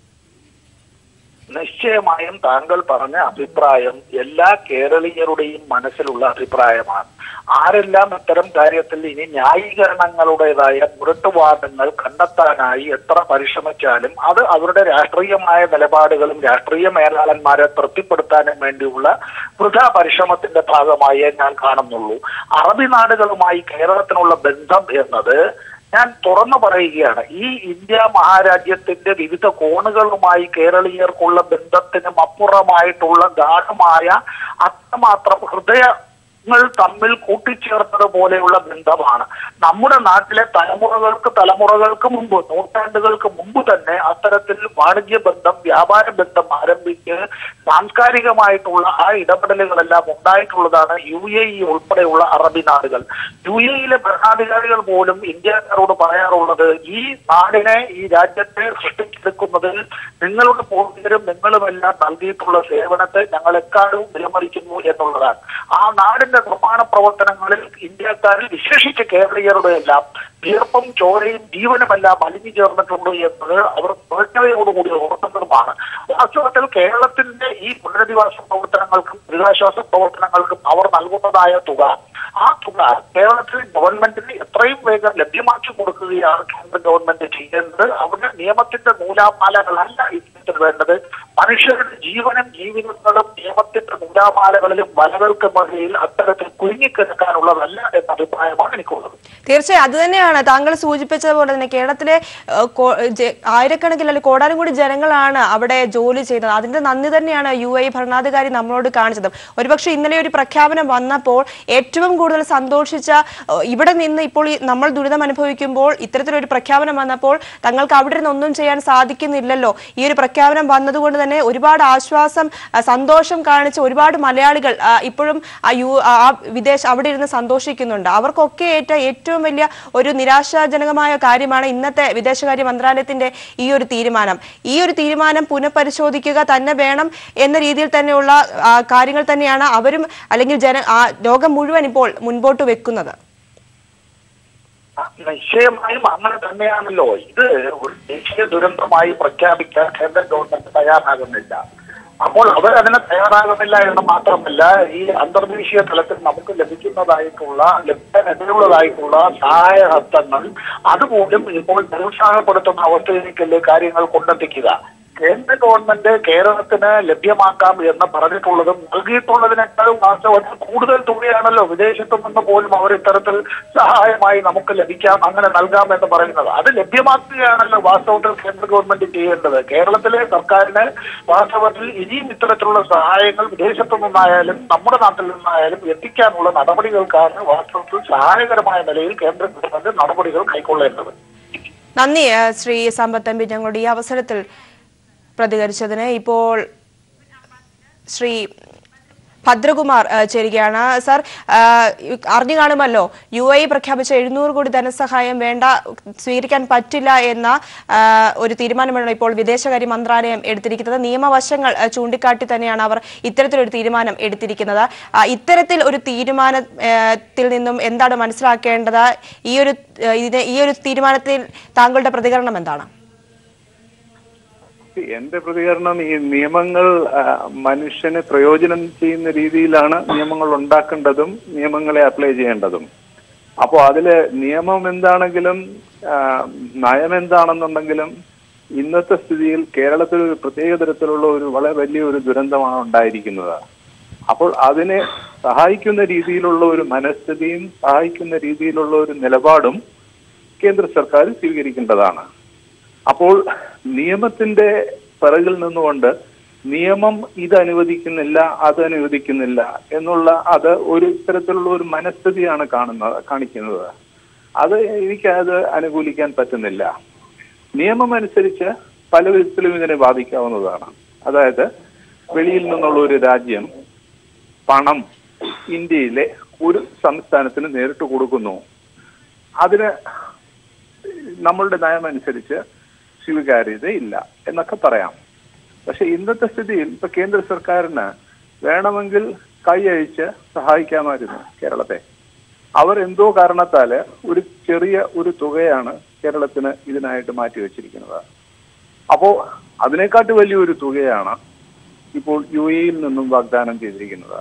നിശ്ചയമായും താങ്കൾ പറഞ്ഞ അഭിപ്രായം എല്ലാ കേരളീയരുടെയും മനസ്സിലുള്ള അഭിപ്രായമാണ് ആരെല്ലാം ഇത്തരം കാര്യത്തിൽ ഇനി ന്യായീകരണങ്ങളുടേതായ മുരട്ടുവാദങ്ങൾ കണ്ടെത്താനായി എത്ര പരിശ്രമിച്ചാലും അത് അവരുടെ രാഷ്ട്രീയമായ നിലപാടുകളും രാഷ്ട്രീയ മേലാളന്മാരെ തൃപ്തിപ്പെടുത്താനും വേണ്ടിയുള്ള വൃഥാ പരിശ്രമത്തിന്റെ ഭാഗമായേ ഞാൻ കാണുന്നുള്ളൂ അറബി നാടുകളുമായി കേരളത്തിനുള്ള ബന്ധം എന്നത് ഞാൻ തുറന്നു പറയുകയാണ് ഈ ഇന്ത്യ മഹാരാജ്യത്തിന്റെ വിവിധ കോണുകളുമായി കേരളീയർക്കുള്ള ബന്ധത്തിനും അപ്പുറമായിട്ടുള്ള ഗാഠമായ അത്രമാത്രം ഹൃദയങ്ങൾ തമ്മിൽ കൂട്ടിച്ചേർത്തത് പോലെയുള്ള ബന്ധമാണ് നമ്മുടെ നാട്ടിലെ തലമുറകൾക്ക് തലമുറകൾക്ക് മുമ്പ് നൂറ്റാണ്ടുകൾക്ക് മുമ്പ് തന്നെ അത്തരത്തിൽ വാണിജ്യ ബന്ധം വ്യാപാര ബന്ധം ആരംഭിച്ച് സാംസ്കാരികമായിട്ടുള്ള ആ ഇടപെടലുകളെല്ലാം ഉണ്ടായിട്ടുള്ളതാണ് യു എ ഇ ഉൾപ്പെടെയുള്ള അറബി നാടുകൾ യു എ ഇയിലെ ഭരണാധികാരികൾ പോലും ഇന്ത്യക്കാരോട് പറയാറുള്ളത് ഈ നാടിനെ ഈ രാജ്യത്തെ സൃഷ്ടിച്ചെടുക്കുന്നതിൽ നിങ്ങളുടെ പൂർവികരും നിങ്ങളുമെല്ലാം നൽകിയിട്ടുള്ള സേവനത്തെ ഞങ്ങൾ എക്കാലവും വിലമറിക്കുന്നു എന്നുള്ളതാണ് ആ നാടിന്റെ നിർമ്മാണ പ്രവർത്തനങ്ങളിൽ ഇന്ത്യക്കാരിൽ വിശേഷിച്ച് കേരളീയരുടെ എല്ലാം വിയർപ്പും ചോരയും ജീവനുമെല്ലാം അലിഞ്ഞു ചേർന്നിട്ടുണ്ട് എന്നത് അവർ പ്രജ്ഞതയോടുകൂടി ഓർക്കുന്നതുമാണ് വാസ്തവത്തിൽ കേരളത്തിന്റെ ഈ പുനരധിവാസ പ്രവർത്തനങ്ങൾക്കും ദുരിതാശ്വാസ പ്രവർത്തനങ്ങൾക്കും അവർ നൽകുന്നതായ തുക ആ തുക കേരളത്തിലെ ഗവൺമെന്റിന് എത്രയും വേഗം ലഭ്യമാക്കി കൊടുക്കുകയാണ് കേന്ദ്ര ഗവൺമെന്റ് ചെയ്യേണ്ടത് അവരുടെ നിയമത്തിന്റെ നൂലാമാലകളല്ല ഇത്തരത്തിൽ വേണ്ടത് മനുഷ്യരുടെ ജീവനും ജീവിതങ്ങളും നിയമത്തിന്റെ നൂലാമാലകളിലും വലകൾക്ക് മതിയിൽ അത്തരത്തിൽ കുരുങ്ങിക്കിടക്കാനുള്ളതല്ല എന്ന അഭിപ്രായമാണ് എനിക്കുള്ളത് തീർച്ചയായും അത് തന്നെയാണ് താങ്കൾ സൂചിപ്പിച്ചതുപോലെ തന്നെ കേരളത്തിലെ ഏഹ്, കോ- ജെ- ആയിരക്കണക്കിന് അല്ലെങ്കിൽ കോടാനും കൂടി ജനങ്ങളാണ് അവിടെ ജോലി ചെയ്യുന്നത് അതിന്റെ നന്ദി തന്നെയാണ് യു എ ഭരണാധികാരി നമ്മളോട് കാണിച്ചത് ഒരുപക്ഷെ ഇന്നലെ ഒരു പ്രഖ്യാപനം വന്നപ്പോൾ ഏറ്റവും കൂടുതൽ സന്തോഷിച്ച ഏഹ്, ഇവിടെ നിന്ന് ഇപ്പോൾ ഈ നമ്മൾ ദുരിതം അനുഭവിക്കുമ്പോൾ ഇത്തരത്തിലൊരു പ്രഖ്യാപനം വന്നപ്പോൾ തങ്ങൾക്ക് അവിടെ നിന്ന് ഒന്നും ചെയ്യാൻ സാധിക്കുന്നില്ലല്ലോ ഈ ഒരു പ്രഖ്യാപനം വന്നതുകൊണ്ട് തന്നെ ഒരുപാട് ആശ്വാസം ആ, സന്തോഷം കാണിച്ച ഒരുപാട് മലയാളികൾ ആ, ഇപ്പോഴും ആ യു ആ വിദേശ അവിടെ ഇരുന്ന് സന്തോഷിക്കുന്നുണ്ട് അവർക്കൊക്കെ ഏറ്റ ഏറ്റവും വലിയ ഒരു നിരാശാജനകമായ കാര്യമാണ് ഇന്നത്തെ വിദേശകാര്യ മന്ത്രാലയത്തിന്റെ ഈ ഒരു തീരുമാനം ഈ ഒരു തീരുമാനം പുനഃപരിശോധിക്കുക തന്നെ വേണം എന്ന രീതിയിൽ തന്നെയുള്ള ആ, കാര്യങ്ങൾ തന്നെയാണ് അവരും അല്ലെങ്കിൽ ജന ആ, ലോകം മുഴുവൻ ഇപ്പോൾ മുൻപോട്ട് വെക്കുന്നത് അ- നിശ്ചയമായും അങ്ങനെ തന്നെയാണല്ലോ ഇത് ഒരു ദേശീയ ദുരന്തമായി പ്രഖ്യാപിക്കാൻ കേന്ദ്ര ഗവൺമെന്റ് തയ്യാറാകുന്നില്ല അപ്പോൾ അവർ അതിന് തയ്യാറാകുന്നില്ല എന്ന് മാത്രമല്ല ഈ അന്തർദേശീയ തലത്തിൽ നമുക്ക് ലഭിക്കുന്നതായിട്ടുള്ള ലഭ്യതയുള്ളതായിട്ടുള്ള സഹായഹസ്തങ്ങൾ അതുപോലും ഇപ്പോൾ നിരുത്സാഹപ്പെടുത്തുന്ന അവസ്ഥയിലേക്കല്ലേ കാര്യങ്ങൾ കൊണ്ടെത്തിക്കുക കേന്ദ്ര ഗവൺമെന്റ് കേരളത്തിന് ലഭ്യമാക്കാം എന്ന് പറഞ്ഞിട്ടുള്ളതും നൽകിയിട്ടുള്ളതിനേക്കാളും വാസ്തവത്തിൽ കൂടുതൽ തുകയാണല്ലോ വിദേശത്തു നിന്ന് പോലും അവർ ഇത്തരത്തിൽ സഹായമായി നമുക്ക് ലഭിക്കാം അങ്ങനെ നൽകാം എന്ന് പറയുന്നത് അത് ലഭ്യമാക്കുകയാണല്ലോ വാസ്തവത്തിൽ കേന്ദ്ര ഗവൺമെന്റ് ചെയ്യേണ്ടത് കേരളത്തിലെ സർക്കാരിന് വാസ്തവത്തിൽ ഇനിയും ഇത്തരത്തിലുള്ള സഹായങ്ങൾ വിദേശത്തു നിന്നായാലും നമ്മുടെ നാട്ടിൽ നിന്നായാലും എത്തിക്കാനുള്ള നടപടികൾക്കാണ് വാസ്തവത്തിൽ സഹായകരമായ നിലയിൽ കേന്ദ്ര ഗവൺമെന്റ് നടപടികൾ കൈക്കൊള്ളേണ്ടത് നന്ദി ആ, ശ്രീ സമ്പത്ത് എം പി ഞങ്ങളുടെ ഈ അവസരത്തിൽ പ്രതികരിച്ചതിന് ഇപ്പോൾ ശ്രീ ഭദ്രകുമാർ ആ, ചേരുകയാണ് സാർ ആ, അറിഞ്ഞു കാണുമല്ലോ യു എ പ്രഖ്യാപിച്ച എഴുന്നൂറ് കോടി ധനസഹായം വേണ്ട സ്വീകരിക്കാൻ പറ്റില്ല എന്ന ആ, ഒരു തീരുമാനമാണ് ഇപ്പോൾ വിദേശകാര്യ മന്ത്രാലയം എടുത്തിരിക്കുന്നത് നിയമവശങ്ങൾ ആ, ചൂണ്ടിക്കാട്ടി തന്നെയാണ് അവർ ഇത്തരത്തിലൊരു തീരുമാനം എടുത്തിരിക്കുന്നത് ആ, ഇത്തരത്തിൽ ഒരു തീരുമാനത്തിൽ നിന്നും എന്താണ് മനസ്സിലാക്കേണ്ടത് ഈ ഒരു ആ, ഇതിനെ ഈ ഒരു തീരുമാനത്തിൽ താങ്കളുടെ പ്രതികരണം എന്താണ് എന്റെ പ്രതികരണം ഈ നിയമങ്ങൾ ആ, മനുഷ്യന് പ്രയോജനം ചെയ്യുന്ന രീതിയിലാണ് നിയമങ്ങൾ ഉണ്ടാക്കേണ്ടതും നിയമങ്ങളെ അപ്ലൈ ചെയ്യേണ്ടതും അപ്പോൾ അതില് നിയമം എന്താണെങ്കിലും ആ, നയം എന്താണെന്നുണ്ടെങ്കിലും ഇന്നത്തെ സ്ഥിതിയിൽ കേരളത്തിൽ ഒരു പ്രത്യേക തരത്തിലുള്ള ഒരു വളരെ വലിയ ഒരു ദുരന്തമാണ് ഉണ്ടായിരിക്കുന്നത് അപ്പോൾ അതിനെ സഹായിക്കുന്ന രീതിയിലുള്ള ഒരു മനസ്ഥിതിയും സഹായിക്കുന്ന രീതിയിലുള്ള ഒരു നിലപാടും കേന്ദ്ര സർക്കാർ സ്വീകരിക്കേണ്ടതാണ് അപ്പോൾ നിയമത്തിന്റെ പിറകിൽ നിന്നുകൊണ്ട് നിയമം ഇത് അനുവദിക്കുന്നില്ല അത് അനുവദിക്കുന്നില്ല എന്നുള്ള അത് ഒരു തരത്തിലുള്ള ഒരു മനസ്ഥിതിയാണ് കാണുന്നത് കാണിക്കുന്നത് അത് എനിക്ക് അത് അനുകൂലിക്കാൻ പറ്റുന്നില്ല നിയമം അനുസരിച്ച് പല വിധത്തിലും ഇതിനെ ബാധിക്കാവുന്നതാണ് അതായത് വെളിയിൽ നിന്നുള്ള ഒരു രാജ്യം പണം ഇന്ത്യയിലെ ഒരു സംസ്ഥാനത്തിന് നേരിട്ട് കൊടുക്കുന്നു അതിന് നമ്മളുടെ നയമനുസരിച്ച് സ്വീകാര്യതയില്ല എന്നൊക്കെ പറയാം പക്ഷെ ഇന്നത്തെ സ്ഥിതിയിൽ ഇപ്പൊ കേന്ദ്ര സർക്കാരിന് വേണമെങ്കിൽ കൈയഴിച്ച് സഹായിക്കാമായിരുന്നു കേരളത്തെ അവർ എന്തോ കാരണത്താല് ഒരു ചെറിയ ഒരു തുകയാണ് കേരളത്തിന് ഇതിനായിട്ട് മാറ്റിവെച്ചിരിക്കുന്നത് അപ്പോ അതിനെക്കാട്ട് വലിയൊരു തുകയാണ് ഇപ്പോൾ യു എയിൽ നിന്നും വാഗ്ദാനം ചെയ്തിരിക്കുന്നത്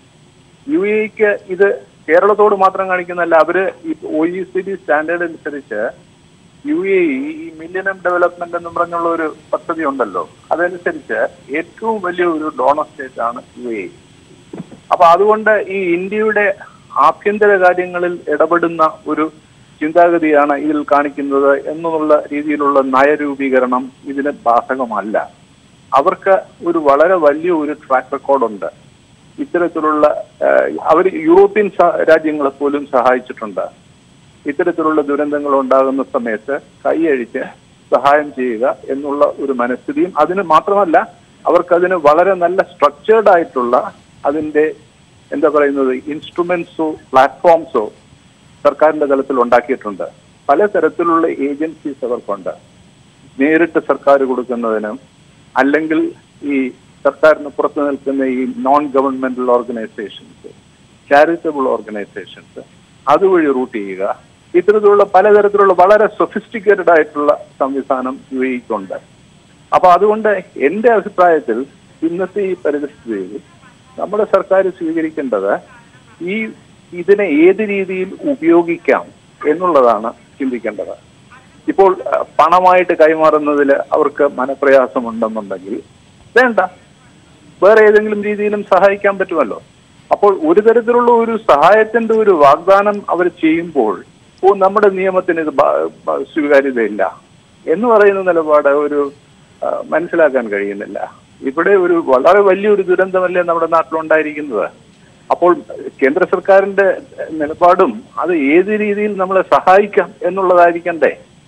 യു എക്ക് ഇത് കേരളത്തോട് മാത്രം കാണിക്കുന്നല്ല അവര് ഈ O E C D standard അനുസരിച്ച് U A E millennium development എന്ന് പറഞ്ഞുള്ള ഒരു പദ്ധതി ഉണ്ടല്ലോ അതനുസരിച്ച് ഏറ്റവും വലിയ ഒരു ഡോണർ സ്റ്റേറ്റ് ആണ് യു എ അപ്പൊ അതുകൊണ്ട് ഈ ഇന്ത്യയുടെ ആഭ്യന്തര കാര്യങ്ങളിൽ ഇടപെടുന്ന ഒരു ചിന്താഗതിയാണ് ഇതിൽ കാണിക്കുന്നത് എന്നുള്ള രീതിയിലുള്ള നയരൂപീകരണം ഇതിന് ബാധകമല്ല അവർക്ക് ഒരു വളരെ വലിയ ഒരു ട്രാക്ക് റെക്കോർഡുണ്ട് ഇത്തരത്തിലുള്ള അവർ യൂറോപ്യൻ സ- രാജ്യങ്ങളെ പോലും സഹായിച്ചിട്ടുണ്ട് ഇത്തരത്തിലുള്ള ദുരന്തങ്ങൾ ഉണ്ടാകുന്ന സമയത്ത് കൈയഴിച്ച് സഹായം ചെയ്യുക എന്നുള്ള ഒരു മനസ്ഥിതിയും അതിന് മാത്രമല്ല അവർക്കതിന് വളരെ നല്ല സ്ട്രക്ചേർഡ് ആയിട്ടുള്ള അതിന്റെ എന്താ പറയുന്നത് ഇൻസ്ട്രുമെന്റ്സോ പ്ലാറ്റ്ഫോംസോ സർക്കാരിന്റെ തലത്തിൽ ഉണ്ടാക്കിയിട്ടുണ്ട് പല തരത്തിലുള്ള ഏജൻസീസ് അവർക്കുണ്ട് നേരിട്ട് സർക്കാർ കൊടുക്കുന്നതിനും അല്ലെങ്കിൽ ഈ സർക്കാരിന് പുറത്തു നിൽക്കുന്ന ഈ non governmental organisations charitable organisations അതുവഴി റൂട്ട് ചെയ്യുക ഇത്തരത്തിലുള്ള പലതരത്തിലുള്ള വളരെ സൊഫിസ്റ്റിക്കേറ്റഡ് ആയിട്ടുള്ള സംവിധാനം യു എക്കുണ്ട് അപ്പൊ അതുകൊണ്ട് എന്റെ അഭിപ്രായത്തിൽ ഇന്നത്തെ ഈ പരിതസ്ഥിതിയിൽ നമ്മുടെ സർക്കാർ സ്വീകരിക്കേണ്ടത് ഈ ഇതിനെ ഏത് രീതിയിൽ ഉപയോഗിക്കാം എന്നുള്ളതാണ് ചിന്തിക്കേണ്ടത് ഇപ്പോൾ അഹ്, പണമായിട്ട് കൈമാറുന്നതിൽ അവർക്ക് മനപ്രയാസമുണ്ടെന്നുണ്ടെങ്കിൽ വേണ്ട വേറെ ഏതെങ്കിലും രീതിയിലും സഹായിക്കാൻ പറ്റുമല്ലോ അപ്പോൾ ഒരു തരത്തിലുള്ള ഒരു സഹായത്തിന്റെ ഒരു വാഗ്ദാനം അവർ ചെയ്യുമ്പോൾ ഓ നമ്മുടെ നിയമത്തിന് ഇത് ബ- ബ- സ്വീകാര്യതയില്ല എന്ന് പറയുന്ന നിലപാട് ഒരു ആ, മനസ്സിലാക്കാൻ കഴിയുന്നില്ല ഇവിടെ ഒരു വളരെ വലിയൊരു ദുരന്തമല്ലേ നമ്മുടെ നാട്ടിലുണ്ടായിരിക്കുന്നത് അപ്പോൾ കേന്ദ്ര സർക്കാരിന്റെ നിലപാടും അത് ഏത് രീതിയിൽ നമ്മളെ സഹായിക്കാം എന്നുള്ളതായിരിക്കണ്ടേ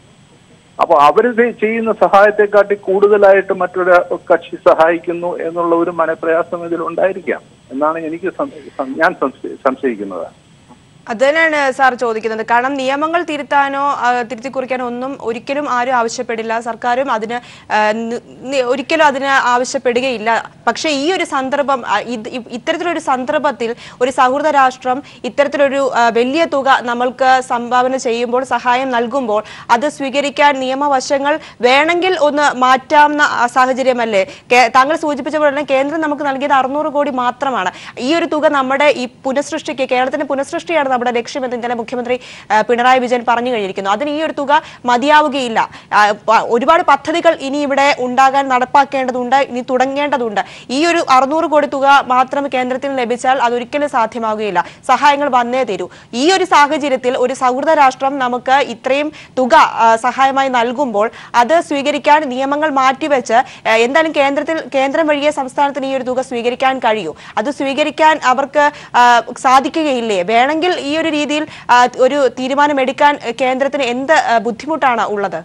അപ്പൊ അവര് ഇത് ചെയ്യുന്ന സഹായത്തെക്കാട്ടി കൂടുതലായിട്ട് മറ്റൊരു കക്ഷി സഹായിക്കുന്നു എന്നുള്ള ഒരു മനപ്രയാസം ഇതിൽ ഉണ്ടായിരിക്കാം എന്നാണ് എനിക്ക് സം- സം- ഞാൻ സംശയി- സംശയിക്കുന്നത് അത് തന്നെയാണ് സാർ ചോദിക്കുന്നത് കാരണം നിയമങ്ങൾ തിരുത്താനോ ആ, തിരുത്തി കുറിക്കാനോ ഒന്നും ഒരിക്കലും ആരും ആവശ്യപ്പെടില്ല സർക്കാരും അതിന് ആ, നി- നി- ഒരിക്കലും അതിന് ആവശ്യപ്പെടുകയില്ല പക്ഷേ ഈ ഒരു സന്ദർഭം ആ, ഇത് ഇ- ഇത്തരത്തിലൊരു സന്ദർഭത്തിൽ ഒരു സൗഹൃദ രാഷ്ട്രം ഇത്തരത്തിലൊരു ആ, വലിയ തുക നമ്മൾക്ക് സംഭാവന ചെയ്യുമ്പോൾ സഹായം നൽകുമ്പോൾ അത് സ്വീകരിക്കാൻ നിയമവശങ്ങൾ വേണമെങ്കിൽ ഒന്ന് മാറ്റാവുന്ന ആ, സാഹചര്യമല്ലേ കേ- താങ്കൾ സൂചിപ്പിച്ച പോലെ തന്നെ കേന്ദ്രം നമുക്ക് നൽകിയത് അറുന്നൂറ് കോടി മാത്രമാണ് ഈ ഒരു തുക നമ്മുടെ ഈ പുനഃസൃഷ്ടിക്ക് കേരളത്തിന്റെ പുനഃസൃഷ്ടിയാണ് നമ്മുടെ ലക്ഷ്യമെന്ന് ഇന്നലെ മുഖ്യമന്ത്രി ആ, പിണറായി വിജയൻ പറഞ്ഞു കഴിഞ്ഞിരിക്കുന്നു അതിന് ഈ ഒരു തുക മതിയാവുകയില്ല ആ, പ- ഒരുപാട് പദ്ധതികൾ ഇനി ഇവിടെ ഉണ്ടാകാൻ നടപ്പാക്കേണ്ടതുണ്ട് ഇനി തുടങ്ങേണ്ടതുണ്ട് ഈ ഒരു അറുന്നൂറ് കോടി തുക മാത്രം കേന്ദ്രത്തിന് ലഭിച്ചാൽ അതൊരിക്കലും സാധ്യമാവുകയില്ല സഹായങ്ങൾ വന്നേ തരൂ ഈ ഒരു സാഹചര്യത്തിൽ ഒരു സൗഹൃദ രാഷ്ട്രം നമുക്ക് ഇത്രയും തുക ആ, സഹായമായി നൽകുമ്പോൾ അത് സ്വീകരിക്കാൻ നിയമങ്ങൾ മാറ്റിവെച്ച് ആ, എന്തായാലും കേന്ദ്രത്തിൽ കേന്ദ്രം വഴിയെ സംസ്ഥാനത്തിന് ഈ ഒരു തുക സ്വീകരിക്കാൻ കഴിയൂ അത് സ്വീകരിക്കാൻ അവർക്ക് ആ, സാധിക്കുകയില്ലേ വേണമെങ്കിൽ ഈ ഒരു രീതിയിൽ ആ, ഒരു തീരുമാനമെടുക്കാൻ കേന്ദ്രത്തിന് എന്ത് ആ, ബുദ്ധിമുട്ടാണ് ഉള്ളത്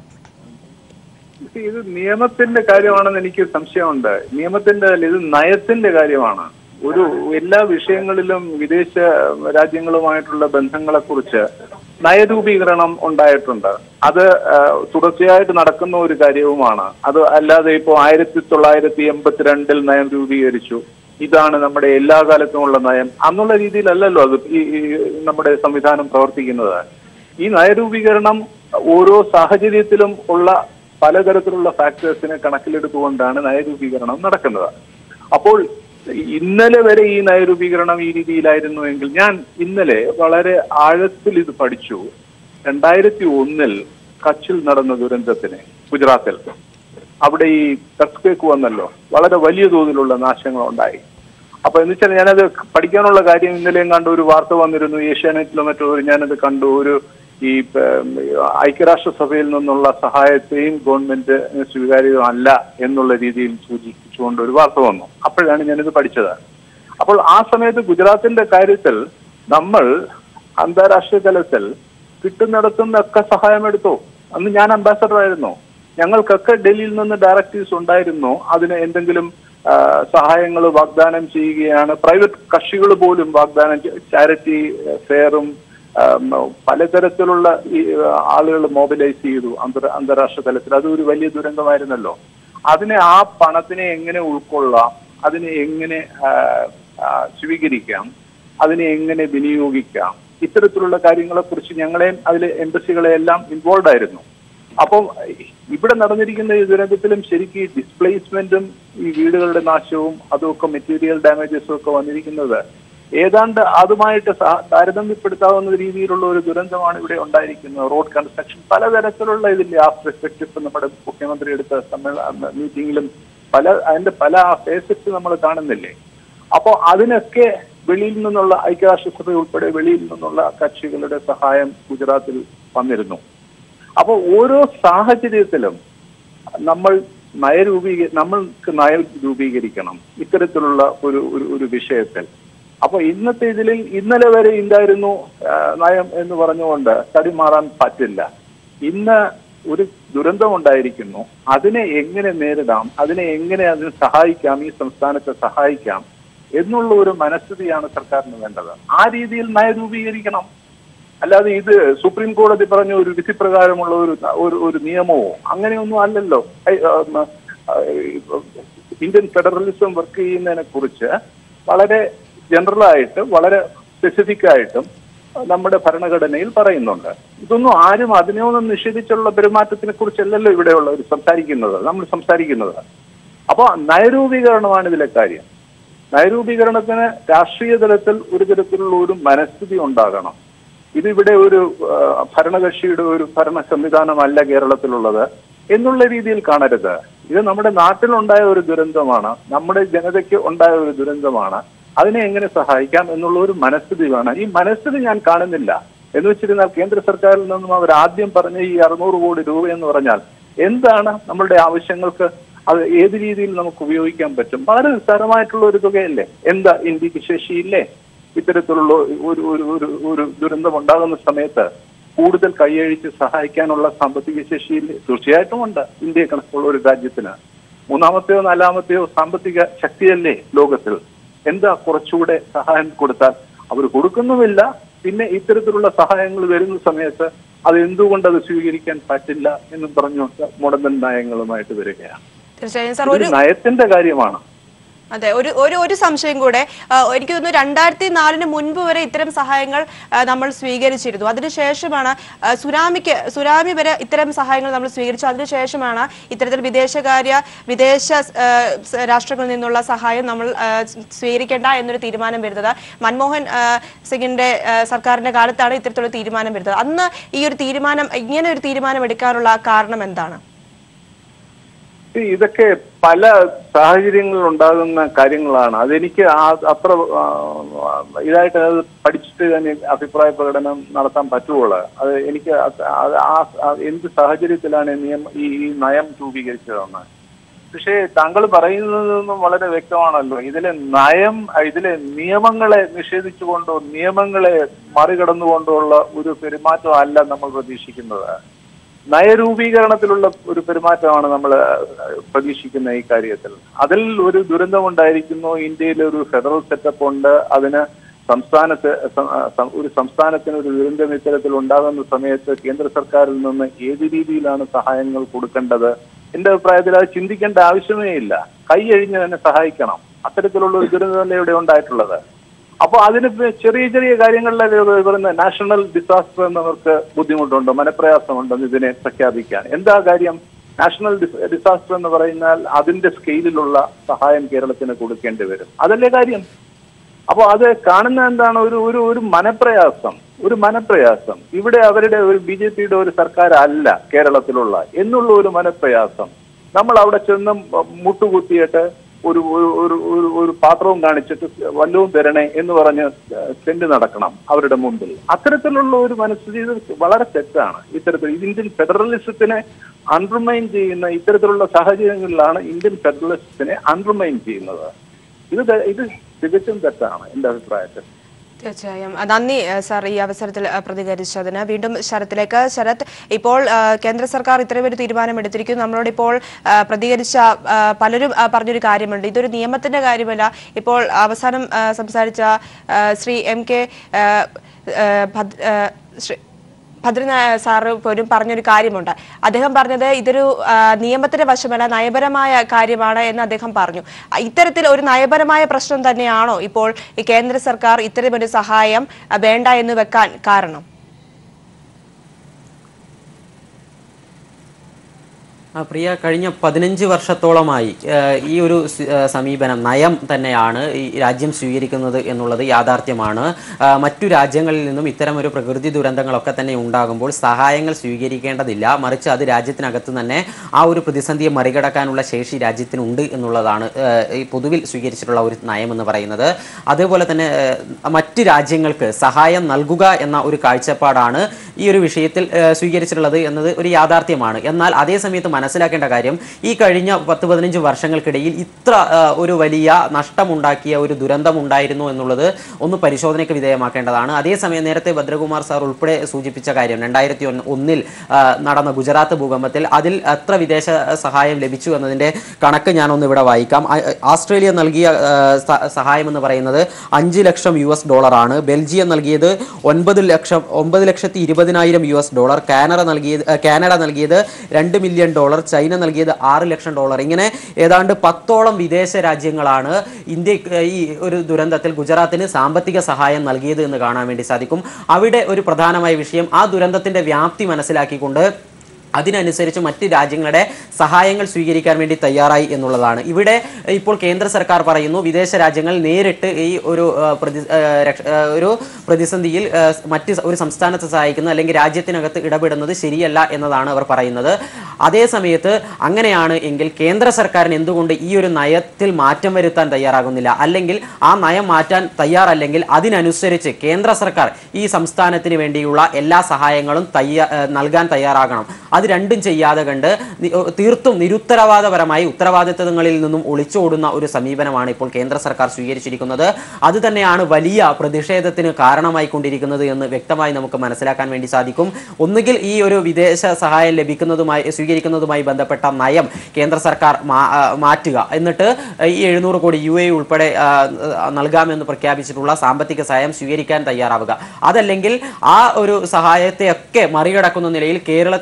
ഇത് നിയമത്തിന്റെ കാര്യമാണെന്ന് എനിക്ക് സംശയമുണ്ട് നിയമത്തിന്റെ അല്ല ഇത് നയത്തിന്റെ കാര്യമാണ് ഒരു എല്ലാ വിഷയങ്ങളിലും വിദേശ രാജ്യങ്ങളുമായിട്ടുള്ള ബന്ധങ്ങളെ കുറിച്ച് നയരൂപീകരണം ഉണ്ടായിട്ടുണ്ട് അത് ആ, തുടർച്ചയായിട്ട് നടക്കുന്ന ഒരു കാര്യവുമാണ് അത് അല്ലാതെ ഇപ്പോൾ ആയിരത്തി തൊള്ളായിരത്തി എൺപത്തിരണ്ടിൽ നയം രൂപീകരിച്ചു ഇതാണ് നമ്മുടെ എല്ലാ കാലത്തുമുള്ള നയം അന്നുള്ള രീതിയിലല്ലല്ലോ അത് ഈ ഈ നമ്മുടെ സംവിധാനം പ്രവർത്തിക്കുന്നത് ഈ നയരൂപീകരണം ഓരോ സാഹചര്യത്തിലും ഉള്ള പലതരത്തിലുള്ള ഫാക്ടേഴ്സിനെ കണക്കിലെടുത്തുകൊണ്ടാണ് നയരൂപീകരണം നടക്കുന്നത് അപ്പോൾ ഇന്നലെ വരെ ഈ നയരൂപീകരണം ഈ രീതിയിലായിരുന്നു എങ്കിൽ ഞാൻ ഇന്നലെ വളരെ ആഴത്തിൽ ഇത് പഠിച്ചു രണ്ടായിരത്തി ഒന്നിൽ കച്ചിൽ നടന്ന ദുരന്തത്തിന് ഗുജറാത്തിൽ അവിടെ ഈ എർത്ത് വന്നല്ലോ വളരെ വലിയ തോതിലുള്ള നാശങ്ങൾ ഉണ്ടായി അപ്പൊ എന്ന് വെച്ചാൽ ഞാനത് പഠിക്കാനുള്ള കാര്യം ഇന്നലെയും കണ്ടു ഒരു വാർത്ത വന്നിരുന്നു ഏഷ്യാനെറ്റിലോ മറ്റോ ഒരു ഞാനത് കണ്ടു ഒരു ഈ ഉം, ഐക്യരാഷ്ട്രസഭയിൽ നിന്നുള്ള സഹായത്തെയും ഗവൺമെന്റ് സ്വീകാര്യമല്ല എന്നുള്ള രീതിയിൽ സൂചിപ്പിച്ചുകൊണ്ട് ഒരു വാർത്ത വന്നു അപ്പോഴാണ് ഞാനിത് പഠിച്ചത് അപ്പോൾ ആ സമയത്ത് ഗുജറാത്തിന്റെ കാര്യത്തിൽ നമ്മൾ അന്താരാഷ്ട്ര തലത്തിൽ കിട്ടുന്നിടത്തുനിന്നൊക്കെ സഹായം എടുത്തു അന്ന് ഞാൻ അംബാസഡർ ആയിരുന്നു ഞങ്ങൾക്കൊക്കെ ഡൽഹിയിൽ നിന്ന് ഡയറക്റ്റീവ്സ് ഉണ്ടായിരുന്നു അതിന് എന്തെങ്കിലും സഹായങ്ങൾ വാഗ്ദാനം ചെയ്യുകയാണ് പ്രൈവറ്റ് കക്ഷികൾ പോലും വാഗ്ദാനം ചാരിറ്റി ഫെയറും പലതരത്തിലുള്ള ഈ ആളുകൾ മൊബിലൈസ് ചെയ്തു അന്തർ അന്താരാഷ്ട്ര തലത്തിൽ അത് ഒരു വലിയ ദുരന്തമായിരുന്നല്ലോ അതിനെ ആ പണത്തിനെ എങ്ങനെ ഉൾക്കൊള്ളാം അതിനെ എങ്ങനെ ആ, ആ, സ്വീകരിക്കാം അതിനെ എങ്ങനെ വിനിയോഗിക്കാം ഇത്തരത്തിലുള്ള കാര്യങ്ങളെ കുറിച്ച് ഞങ്ങളെയും അതിലെ എംബസികളെ എല്ലാം ഇൻവോൾവ് ആയിരുന്നു അപ്പം ഇവിടെ നടന്നിരിക്കുന്ന ഈ ദുരന്തത്തിലും ശരിക്കും ഡിസ്പ്ലേസ്മെന്റും ഈ വീടുകളുടെ നാശവും അതുമൊക്കെ മെറ്റീരിയൽ ഡാമേജസും ഒക്കെ വന്നിരിക്കുന്നത് ഏതാണ്ട് അതുമായിട്ട് സ- താരതമ്യപ്പെടുത്താവുന്ന രീതിയിലുള്ള ഒരു ദുരന്തമാണ് ഇവിടെ ഉണ്ടായിരിക്കുന്നത് റോഡ് കൺസ്ട്രക്ഷൻ പലതരത്തിലുള്ള ഇതിന്റെ ആ പെർസ്പെക്ടീവ് നമ്മുടെ മുഖ്യമന്ത്രി എടുത്ത സമ്മേളന മീറ്റിംഗിലും പല അതിന്റെ പല ഫേസസ് നമ്മൾ കാണുന്നില്ലേ അപ്പോൾ അതിനൊക്കെ വെളിയിൽ നിന്നുള്ള ഐക്യരാഷ്ട്രസഭ ഉൾപ്പെടെ വെളിയിൽ നിന്നുള്ള കക്ഷികളുടെ സഹായം ഗുജറാത്തിൽ വന്നിരുന്നു അപ്പോൾ ഓരോ സാഹചര്യത്തിലും നമ്മൾ നയരൂപീക നമ്മൾക്ക് നയം രൂപീകരിക്കണം ഇത്തരത്തിലുള്ള ഒരു ഒരു ഒരു വിഷയത്തിൽ അപ്പൊ ഇന്നത്തെ ഇതിൽ ഇന്നലെ വരെ ഇല്ലായിരുന്നു ആ, നയം എന്ന് പറഞ്ഞുകൊണ്ട് തടി മാറാൻ പറ്റില്ല ഇന്ന് ഒരു ദുരന്തം ഉണ്ടായിരിക്കുന്നു അതിനെ എങ്ങനെ നേരിടാം അതിനെ എങ്ങനെ അതിന് സഹായിക്കാം ഈ സംസ്ഥാനത്തെ സഹായിക്കാം എന്നുള്ള ഒരു മനസ്ഥിതിയാണ് സർക്കാരിന് വേണ്ടത് ആ രീതിയിൽ നയരൂപീകരിക്കണം അല്ലാതെ ഇത് സുപ്രീം കോടതി പറഞ്ഞ ഒരു വിധി പ്രകാരമുള്ള ഒരു ഒരു ഒരു നിയമമോ അങ്ങനെയൊന്നും അല്ലല്ലോ ഐ- ആ, ഉം, ആ, ഇന്ത്യൻ ഫെഡറലിസം വർക്ക് ചെയ്യുന്നതിനെ കുറിച്ച് വളരെ ജനറൽ ആയിട്ട് വളരെ സ്പെസിഫിക് ആയിട്ടും നമ്മുടെ ഭരണഘടനയിൽ പറയുന്നുണ്ട് ഇതൊന്നും ആരും അതിനെയൊന്നും നിഷേധിച്ചുള്ള പെരുമാറ്റത്തിനെ കുറിച്ചല്ലല്ലോ ഇവിടെയുള്ളവർ സംസാരിക്കുന്നത് നമ്മൾ സംസാരിക്കുന്നത് അപ്പോൾ നയരൂപീകരണമാണ് ഇതിലെ കാര്യം നയരൂപീകരണത്തിന് രാഷ്ട്രീയ തലത്തിൽ ഒരു തരത്തിലുള്ള ഒരു മനസ്ഥിതി ഉണ്ടാകണം ഇതിവിടെ ഒരു ആ, ഭരണകക്ഷിയുടെ ഒരു ഭരണ സംവിധാനമല്ല കേരളത്തിലുള്ളത് എന്നുള്ള രീതിയിൽ കാണരുത് ഇത് നമ്മുടെ നാട്ടിലുണ്ടായ ഒരു ദുരന്തമാണ് നമ്മുടെ ജനതയ്ക്ക് ഉണ്ടായ ഒരു ദുരന്തമാണ് അതിനെ എങ്ങനെ സഹായിക്കാം എന്നുള്ള ഒരു മനസ്ഥിതി വേണം ഈ മനസ്ഥിതി ഞാൻ കാണുന്നില്ല എന്ന് വെച്ചിരുന്നാൽ കേന്ദ്ര സർക്കാരിൽ നിന്നും അവർ ആദ്യം പറഞ്ഞ ഈ അറുന്നൂറ് കോടി രൂപ എന്ന് പറഞ്ഞാൽ എന്താണ് നമ്മളുടെ ആവശ്യങ്ങൾക്ക് അത് ഏത് രീതിയിൽ നമുക്ക് ഉപയോഗിക്കാൻ പറ്റും വളരെ നിസ്സാരമായിട്ടുള്ള ഒരു തുകയല്ലേ എന്താ ഇന്ത്യക്ക് ശേഷിയില്ലേ ഇത്തരത്തിലുള്ള ഒരു ഒരു ഒരു ഒരു ദുരന്തം ഉണ്ടാകുന്ന സമയത്ത് കൂടുതൽ കൈയഴിച്ച് സഹായിക്കാനുള്ള സാമ്പത്തിക ശേഷിയിൽ തീർച്ചയായിട്ടും ഉണ്ട് ഇന്ത്യയെ കണക്കുള്ള ഒരു രാജ്യത്തിന് മൂന്നാമത്തെയോ നാലാമത്തെയോ സാമ്പത്തിക ശക്തിയല്ലേ ലോകത്തിൽ എന്താ കുറച്ചുകൂടെ സഹായം കൊടുത്താൽ അവർ കൊടുക്കുന്നുമില്ല പിന്നെ ഇത്തരത്തിലുള്ള സഹായങ്ങൾ വരുന്ന സമയത്ത് അത് എന്തുകൊണ്ട് അത് സ്വീകരിക്കാൻ പറ്റില്ല എന്നും പറഞ്ഞുകൊണ്ട് മുടന്തൻ നയങ്ങളുമായിട്ട് വരികയാണ് തീർച്ചയായും സാർ ഒരു ഇതൊരു നയത്തിന്റെ കാര്യമാണ് അതെ ഒരു ഒരു ഒരു സംശയം കൂടെ ആ, എനിക്ക് തോന്നുന്നു രണ്ടായിരത്തി നാലിന് മുൻപ് വരെ ഇത്തരം സഹായങ്ങൾ ആ, നമ്മൾ സ്വീകരിച്ചിരുന്നു അതിനുശേഷമാണ് ആ, സുനാമിക്ക് സുനാമി വരെ ഇത്തരം സഹായങ്ങൾ നമ്മൾ സ്വീകരിച്ചു അതിനുശേഷമാണ് ഇത്തരത്തിൽ വിദേശകാര്യ വിദേശ ആ, സ- രാഷ്ട്രങ്ങളിൽ നിന്നുള്ള സഹായം നമ്മൾ ആ, സ്വീകരിക്കേണ്ട എന്നൊരു തീരുമാനം വരുന്നത് മൻമോഹൻ ആ, സിംഗിന്റെ ആ, സർക്കാരിന്റെ കാലത്താണ് ഇത്തരത്തിലുള്ള തീരുമാനം വരുന്നത് അന്ന് ഈ ഒരു തീരുമാനം ഇങ്ങനെ ഒരു തീരുമാനം എടുക്കാനുള്ള കാരണം എന്താണ് ഈ ഇതൊക്കെ പല സാഹചര്യങ്ങളിൽ ഉണ്ടാകുന്ന കാര്യങ്ങളാണ് അതെനിക്ക് ആ- അത്ര ആ, ഇതായിട്ട് അത് പഠിച്ചിട്ട് തന്നെ അഭിപ്രായ പ്രകടനം നടത്താൻ പറ്റുള്ളൂ അത് എനിക്ക് അത് അത് ആ ആ എന്ത് സാഹചര്യത്തിലാണ് നിയമ ഈ ഈ നയം രൂപീകരിച്ചതെന്ന് പക്ഷേ താങ്കൾ പറയുന്നതൊന്നും വളരെ വ്യക്തമാണല്ലോ ഇതിലെ നയം ഇതിലെ നിയമങ്ങളെ നിഷേധിച്ചുകൊണ്ടോ നിയമങ്ങളെ മറികടന്നുകൊണ്ടോ ഉള്ള ഒരു പെരുമാറ്റം അല്ല നമ്മൾ പ്രതീക്ഷിക്കുന്നത് നയരൂപീകരണത്തിലുള്ള ഒരു പെരുമാറ്റമാണ് നമ്മൾ പ്രതീക്ഷിക്കുന്ന ഈ കാര്യത്തിൽ അതിൽ ഒരു ദുരന്തമുണ്ടായിരിക്കുന്നു ഇന്ത്യയിൽ ഒരു ഫെഡറൽ സെറ്റപ്പ് ഉണ്ട് അതിന് സംസ്ഥാനത്ത് സ- സ- ഒരു സംസ്ഥാനത്തിന് ഒരു ദുരന്തം ഇത്തരത്തിൽ ഉണ്ടാകുന്ന സമയത്ത് കേന്ദ്ര സർക്കാരിൽ നിന്ന് ഏത് രീതിയിലാണ് സഹായങ്ങൾ കൊടുക്കേണ്ടത് എന്റെ അഭിപ്രായത്തിൽ അത് ചിന്തിക്കേണ്ട ആവശ്യമേ ഇല്ല കൈ അഴിഞ്ഞ് തന്നെ സഹായിക്കണം അത്തരത്തിലുള്ള ഒരു ദുരന്തമല്ലേ ഇവിടെ ഉണ്ടായിട്ടുള്ളത് അപ്പൊ അതിന് ഇപ്പൊ ചെറിയ ചെറിയ കാര്യങ്ങളിലൊക്കെ പറയുന്ന നാഷണൽ ഡിസാസ്റ്റർ എന്നവർക്ക് ബുദ്ധിമുട്ടുണ്ട് മനപ്രയാസമുണ്ടെന്ന് ഇതിനെ പ്രഖ്യാപിക്കാൻ എന്താ കാര്യം നാഷണൽ ഡിസാസ്റ്റർ എന്ന് പറയുന്നാൽ അതിന്റെ സ്കെയിലിലുള്ള സഹായം കേരളത്തിന് കൊടുക്കേണ്ടി വരും അതല്ലേ കാര്യം അപ്പൊ അത് കാണുന്ന എന്താണ് ഒരു ഒരു ഒരു മനപ്രയാസം ഒരു മനപ്രയാസം ഇവിടെ അവരുടെ ഒരു ബി ജെ പിയുടെ ഒരു സർക്കാർ അല്ല കേരളത്തിലുള്ള എന്നുള്ള ഒരു മനപ്രയാസം നമ്മൾ അവിടെ ചെന്ന് മുട്ടുകുത്തിയിട്ട് ഒരു ഒരു- ഒരു ഒരു ഒരു പാത്രവും കാണിച്ചിട്ട് വല്ലവും തരണേ എന്ന് പറഞ്ഞ് സെന്റ് നടക്കണം അവരുടെ മുമ്പിൽ അത്തരത്തിലുള്ള ഒരു മനസ്ഥിതി ഇത് വളരെ തെറ്റാണ് ഇത്തരത്തിൽ ഇന്ത്യൻ ഫെഡറലിസത്തിനെ അണ്ടർമൈൻ ചെയ്യുന്ന ഇത്തരത്തിലുള്ള സാഹചര്യങ്ങളിലാണ് ഇന്ത്യൻ ഫെഡറലിസത്തിനെ അണ്ടർമൈൻ ചെയ്യുന്നത് ഇത് ത- ഇത് തികച്ചും തെറ്റാണ് എന്റെ അഭിപ്രായത്തിൽ തീർച്ചയായും അഹ് നന്ദി അഹ് സാർ ഈ അവസരത്തിൽ അഹ് പ്രതികരിച്ചതിന് വീണ്ടും ശരത്തിലേക്ക് ശരത് ഇപ്പോൾ അഹ് കേന്ദ്ര സർക്കാർ ഇത്രയും ഒരു തീരുമാനം എടുത്തിരിക്കുന്നു നമ്മളോട് ഇപ്പോൾ അഹ് പ്രതികരിച്ച അഹ് പലരും അഹ് പറഞ്ഞൊരു കാര്യമുണ്ട് ഇതൊരു നിയമത്തിന്റെ കാര്യമല്ല ഇപ്പോൾ അവസാനം അഹ് സംസാരിച്ച അഹ് ശ്രീ എം കെ അഹ് അഹ് ഭദ്- അഹ് ശ്രീ ഭദ്രനായ സാറ് പോലും പറഞ്ഞൊരു കാര്യമുണ്ട് അദ്ദേഹം പറഞ്ഞത് ഇതൊരു ആ, നിയമത്തിന്റെ വശമല്ല നയപരമായ കാര്യമാണ് എന്ന് അദ്ദേഹം പറഞ്ഞു ആ, ഇത്തരത്തിൽ ഒരു നയപരമായ പ്രശ്നം തന്നെയാണോ ഇപ്പോൾ ഈ കേന്ദ്ര സർക്കാർ ഇത്തരമൊരു സഹായം ആ, വേണ്ട എന്ന് വെക്കാൻ കാരണം ആ, പ്രിയ കഴിഞ്ഞ പതിനഞ്ച് വർഷത്തോളമായി ഏഹ്, ഈ ഒരു സി- ഏഹ്, സമീപനം നയം തന്നെയാണ് ഈ രാജ്യം സ്വീകരിക്കുന്നത് എന്നുള്ളത് യാഥാർത്ഥ്യമാണ് ആ, മറ്റു രാജ്യങ്ങളിൽ നിന്നും ഇത്തരം ഒരു പ്രകൃതി ദുരന്തങ്ങളൊക്കെ തന്നെ ഉണ്ടാകുമ്പോൾ സഹായങ്ങൾ സ്വീകരിക്കേണ്ടതില്ല മറിച്ച് അത് രാജ്യത്തിനകത്ത് തന്നെ ആ ഒരു പ്രതിസന്ധിയെ മറികടക്കാനുള്ള ശേഷി രാജ്യത്തിനുണ്ട് എന്നുള്ളതാണ് ഏഹ്, ഈ പൊതുവിൽ സ്വീകരിച്ചിട്ടുള്ള ഒരു നയം എന്ന് പറയുന്നത് അതേപോലെ തന്നെ ഏഹ്, മറ്റ് രാജ്യങ്ങൾക്ക് സഹായം നൽകുക എന്ന ഒരു കാഴ്ചപ്പാടാണ് ഈ ഒരു വിഷയത്തിൽ ഏഹ്, സ്വീകരിച്ചിട്ടുള്ളത് എന്നത് ഒരു യാഥാർത്ഥ്യമാണ് എന്നാൽ അതേ സമയത്ത് മനസ്സിലാക്കേണ്ട കാര്യം ഈ കഴിഞ്ഞ പത്ത് പതിനഞ്ച് വർഷങ്ങൾക്കിടയിൽ ഇത്ര ഏഹ്, ഒരു വലിയ നഷ്ടമുണ്ടാക്കിയ ഒരു ദുരന്തം ഉണ്ടായിരുന്നു എന്നുള്ളത് ഒന്ന് പരിശോധനയ്ക്ക് വിധേയമാക്കേണ്ടതാണ് അതേസമയം നേരത്തെ ഭദ്രകുമാർ സാർ ഉൾപ്പെടെ സൂചിപ്പിച്ച കാര്യം രണ്ടായിരത്തി ഒന്നിൽ നടന്ന ഗുജറാത്ത് ഭൂകമ്പത്തിൽ അതിൽ എത്ര വിദേശ സഹായം ലഭിച്ചു എന്നതിന്റെ കണക്ക് ഞാനൊന്ന് ഇവിടെ വായിക്കാം ആ- ആസ്ട്രേലിയ നൽകിയ ആ, സ- സഹായം എന്ന് പറയുന്നത് അഞ്ച് ലക്ഷം യു എസ് ഡോളറാണ് ബെൽജിയം നൽകിയത് ഒൻപത് ലക്ഷം ഒമ്പത് ലക്ഷത്തി ഇരുപതിനായിരം യു എസ് ഡോളർ കാനഡ നൽകിയത് ആ, കാനഡ നൽകിയത് രണ്ട് മില്യൺ ഡോളർ ചൈന നൽകിയത് ആറ് ലക്ഷം ഡോളർ ഇങ്ങനെ ഏതാണ്ട് പത്തോളം വിദേശ രാജ്യങ്ങളാണ് ഇന്ത്യ ഈ ഒരു ദുരന്തത്തിൽ ഗുജറാത്തിന് സാമ്പത്തിക സഹായം നൽകിയത് എന്ന് കാണാൻ വേണ്ടി സാധിക്കും അവിടെ ഒരു പ്രധാനമായ വിഷയം ആ ദുരന്തത്തിന്റെ വ്യാപ്തി മനസ്സിലാക്കിക്കൊണ്ട് അതിനനുസരിച്ച് മറ്റ് രാജ്യങ്ങളുടെ സഹായങ്ങൾ സ്വീകരിക്കാൻ വേണ്ടി തയ്യാറായി എന്നുള്ളതാണ് ഇവിടെ ഇപ്പോൾ കേന്ദ്ര സർക്കാർ പറയുന്നു വിദേശ രാജ്യങ്ങൾ നേരിട്ട് ഈ ഒരു ആ, പ്രതി ആ, രക്ഷ- ആ, ഒരു പ്രതിസന്ധിയിൽ ആ, മറ്റ് സ- ഒരു സംസ്ഥാനത്തെ സഹായിക്കുന്ന അല്ലെങ്കിൽ രാജ്യത്തിനകത്ത് ഇടപെടുന്നത് ശരിയല്ല എന്നതാണ് അവർ പറയുന്നത് അതേ സമയത്ത് അങ്ങനെയാണ് എങ്കിൽ കേന്ദ്ര സർക്കാരിന് എന്തുകൊണ്ട് ഈ ഒരു നയത്തിൽ മാറ്റം വരുത്താൻ തയ്യാറാകുന്നില്ല അല്ലെങ്കിൽ ആ നയം മാറ്റാൻ തയ്യാറല്ലെങ്കിൽ അതിനനുസരിച്ച് കേന്ദ്ര സർക്കാർ ഈ സംസ്ഥാനത്തിന് വേണ്ടിയുള്ള എല്ലാ സഹായങ്ങളും തയ്യാ ഏഹ് നൽകാൻ തയ്യാറാകണം അത് രണ്ടും ചെയ്യാതെ കണ്ട് നി- ഏഹ് തീർത്തും നിരുത്തരവാദപരമായി ഉത്തരവാദിത്തങ്ങളിൽ നിന്നും ഒളിച്ചോടുന്ന ഒരു സമീപനമാണ് ഇപ്പോൾ കേന്ദ്ര സർക്കാർ സ്വീകരിച്ചിരിക്കുന്നത് അത് തന്നെയാണ് വലിയ പ്രതിഷേധത്തിന് കാരണമായിക്കൊണ്ടിരിക്കുന്നത് എന്ന് വ്യക്തമായി നമുക്ക് മനസ്സിലാക്കാൻ വേണ്ടി സാധിക്കും ഒന്നുകിൽ ഈ ഒരു വിദേശ സഹായം ലഭിക്കുന്നതുമായി സ്വീകരിക്കുന്നതുമായി ബന്ധപ്പെട്ട നയം കേന്ദ്ര സർക്കാർ മാ- ആ, മാറ്റുക എന്നിട്ട് ഈ എഴുന്നൂറ് കോടി യു എ ഉൾപ്പെടെ ആ, ആ, നൽകാമെന്ന് പ്രഖ്യാപിച്ചിട്ടുള്ള സാമ്പത്തിക സഹായം സ്വീകരിക്കാൻ തയ്യാറാവുക അതല്ലെങ്കിൽ ആ ഒരു സഹായത്തെയൊക്കെ മറികടക്കുന്ന നിലയിൽ കേരളത്തിന്റെ നിലവിലെ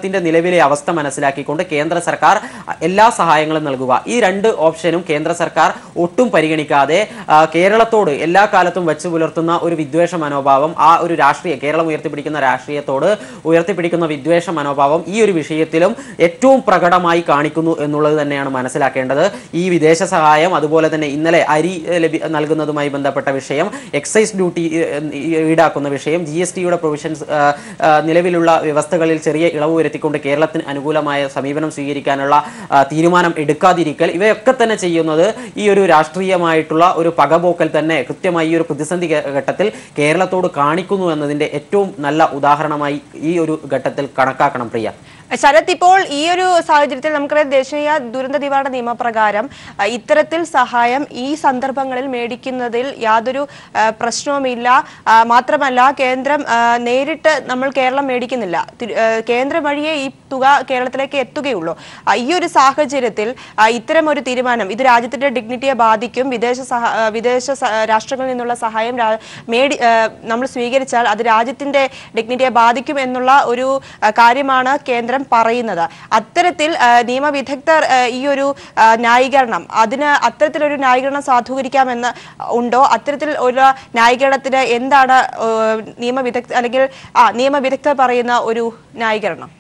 നിലവിലെ അവസ്ഥ മനസ്സിലാക്കിക്കൊണ്ട് കേന്ദ്ര സർക്കാർ എല്ലാ സഹായങ്ങളും നൽകുക ഈ രണ്ട് ഓപ്ഷനും കേന്ദ്ര സർക്കാർ ഒട്ടും പരിഗണിക്കാതെ ആ, കേരളത്തോട് എല്ലാ കാലത്തും വെച്ച് പുലർത്തുന്ന ഒരു വിദ്വേഷ മനോഭാവം ആ ഒരു രാഷ്ട്രീയ കേരളം ഉയർത്തിപ്പിടിക്കുന്ന രാഷ്ട്രീയത്തോട് ഉയർത്തിപ്പിടിക്കുന്ന വിദ്വേഷ മനോഭാവം ഈ ഒരു വിഷയത്തിലും ഏറ്റവും പ്രകടമായി കാണിക്കുന്നു എന്നുള്ളത് തന്നെയാണ് മനസ്സിലാക്കേണ്ടത് ഈ വിദേശ സഹായം അതുപോലെ തന്നെ ഇന്നലെ അരി ഏഹ്, ലഭി നൽകുന്നതുമായി ബന്ധപ്പെട്ട വിഷയം എക്സൈസ് ഡ്യൂട്ടി ഏഹ്, ഈടാക്കുന്ന വിഷയം ജി എസ് ടിയുടെ പ്രൊവിഷൻസ് നിലവിലുള്ള വ്യവസ്ഥകളിൽ ചെറിയ ഇളവ് വരുത്തിക്കൊണ്ട് കേരളത്തിന് അനുകൂലമായ സമീപനം സ്വീകരിക്കാനുള്ള ആ, തീരുമാനം എടുക്കാതിരിക്കൽ ഇവയൊക്കെ തന്നെ ചെയ്യുന്നത് ഈ ഒരു രാഷ്ട്രീയമായിട്ടുള്ള ഒരു പകപോക്കൽ തന്നെ കൃത്യമായി ഈ ഒരു പ്രതിസന്ധി ഘ- ഘട്ടത്തിൽ കേരളത്തോട് കാണിക്കുന്നു എന്നതിന്റെ ഏറ്റവും നല്ല ഉദാഹരണമായി ഈ ഒരു ഘട്ടത്തിൽ കണക്കാക്കണം പ്രിയ ശരത് ഇപ്പോൾ ഈ ഒരു സാഹചര്യത്തിൽ നമുക്കറിയാം ദേശീയ ദുരന്ത നിവാരണ നിയമപ്രകാരം അ, ഇത്തരത്തിൽ സഹായം ഈ സന്ദർഭങ്ങളിൽ മേടിക്കുന്നതിൽ യാതൊരു ആ, പ്രശ്നവുമില്ല ആ, മാത്രമല്ല കേന്ദ്രം ആ, നേരിട്ട് നമ്മൾ കേരളം മേടിക്കുന്നില്ല തി- ആ, കേന്ദ്രം വഴിയേ ഈ തുക കേരളത്തിലേക്ക് എത്തുകയുള്ളൂ ആ, ഈ ഒരു സാഹചര്യത്തിൽ ആ, ഇത്തരം ഒരു തീരുമാനം ഇത് രാജ്യത്തിന്റെ ഡിഗ്നിറ്റിയെ ബാധിക്കും വിദേശ സഹ- ആ, വിദേശ സ- രാഷ്ട്രങ്ങളിൽ നിന്നുള്ള സഹായം രാ- മേടി ആ, നമ്മൾ സ്വീകരിച്ചാൽ അത് രാജ്യത്തിന്റെ ഡിഗ്നിറ്റിയെ ബാധിക്കും എന്നുള്ള ഒരു ആ, കാര്യമാണ് കേന്ദ്രം പറയുന്നത് അത്തരത്തിൽ ആ, നിയമവിദഗ്ധർ ആ, ഈ ഒരു ആ, ന്യായീകരണം അതിന് അത്തരത്തിലൊരു ന്യായീകരണം സാധൂകരിക്കാമെന്ന് ഉണ്ടോ അത്തരത്തിൽ ഒരു ന്യായീകരണത്തിന് എന്താണ് ആ, നിയമവിദഗ്ധ അല്ലെങ്കിൽ ആ നിയമവിദഗ്ധർ പറയുന്ന ഒരു ന്യായീകരണം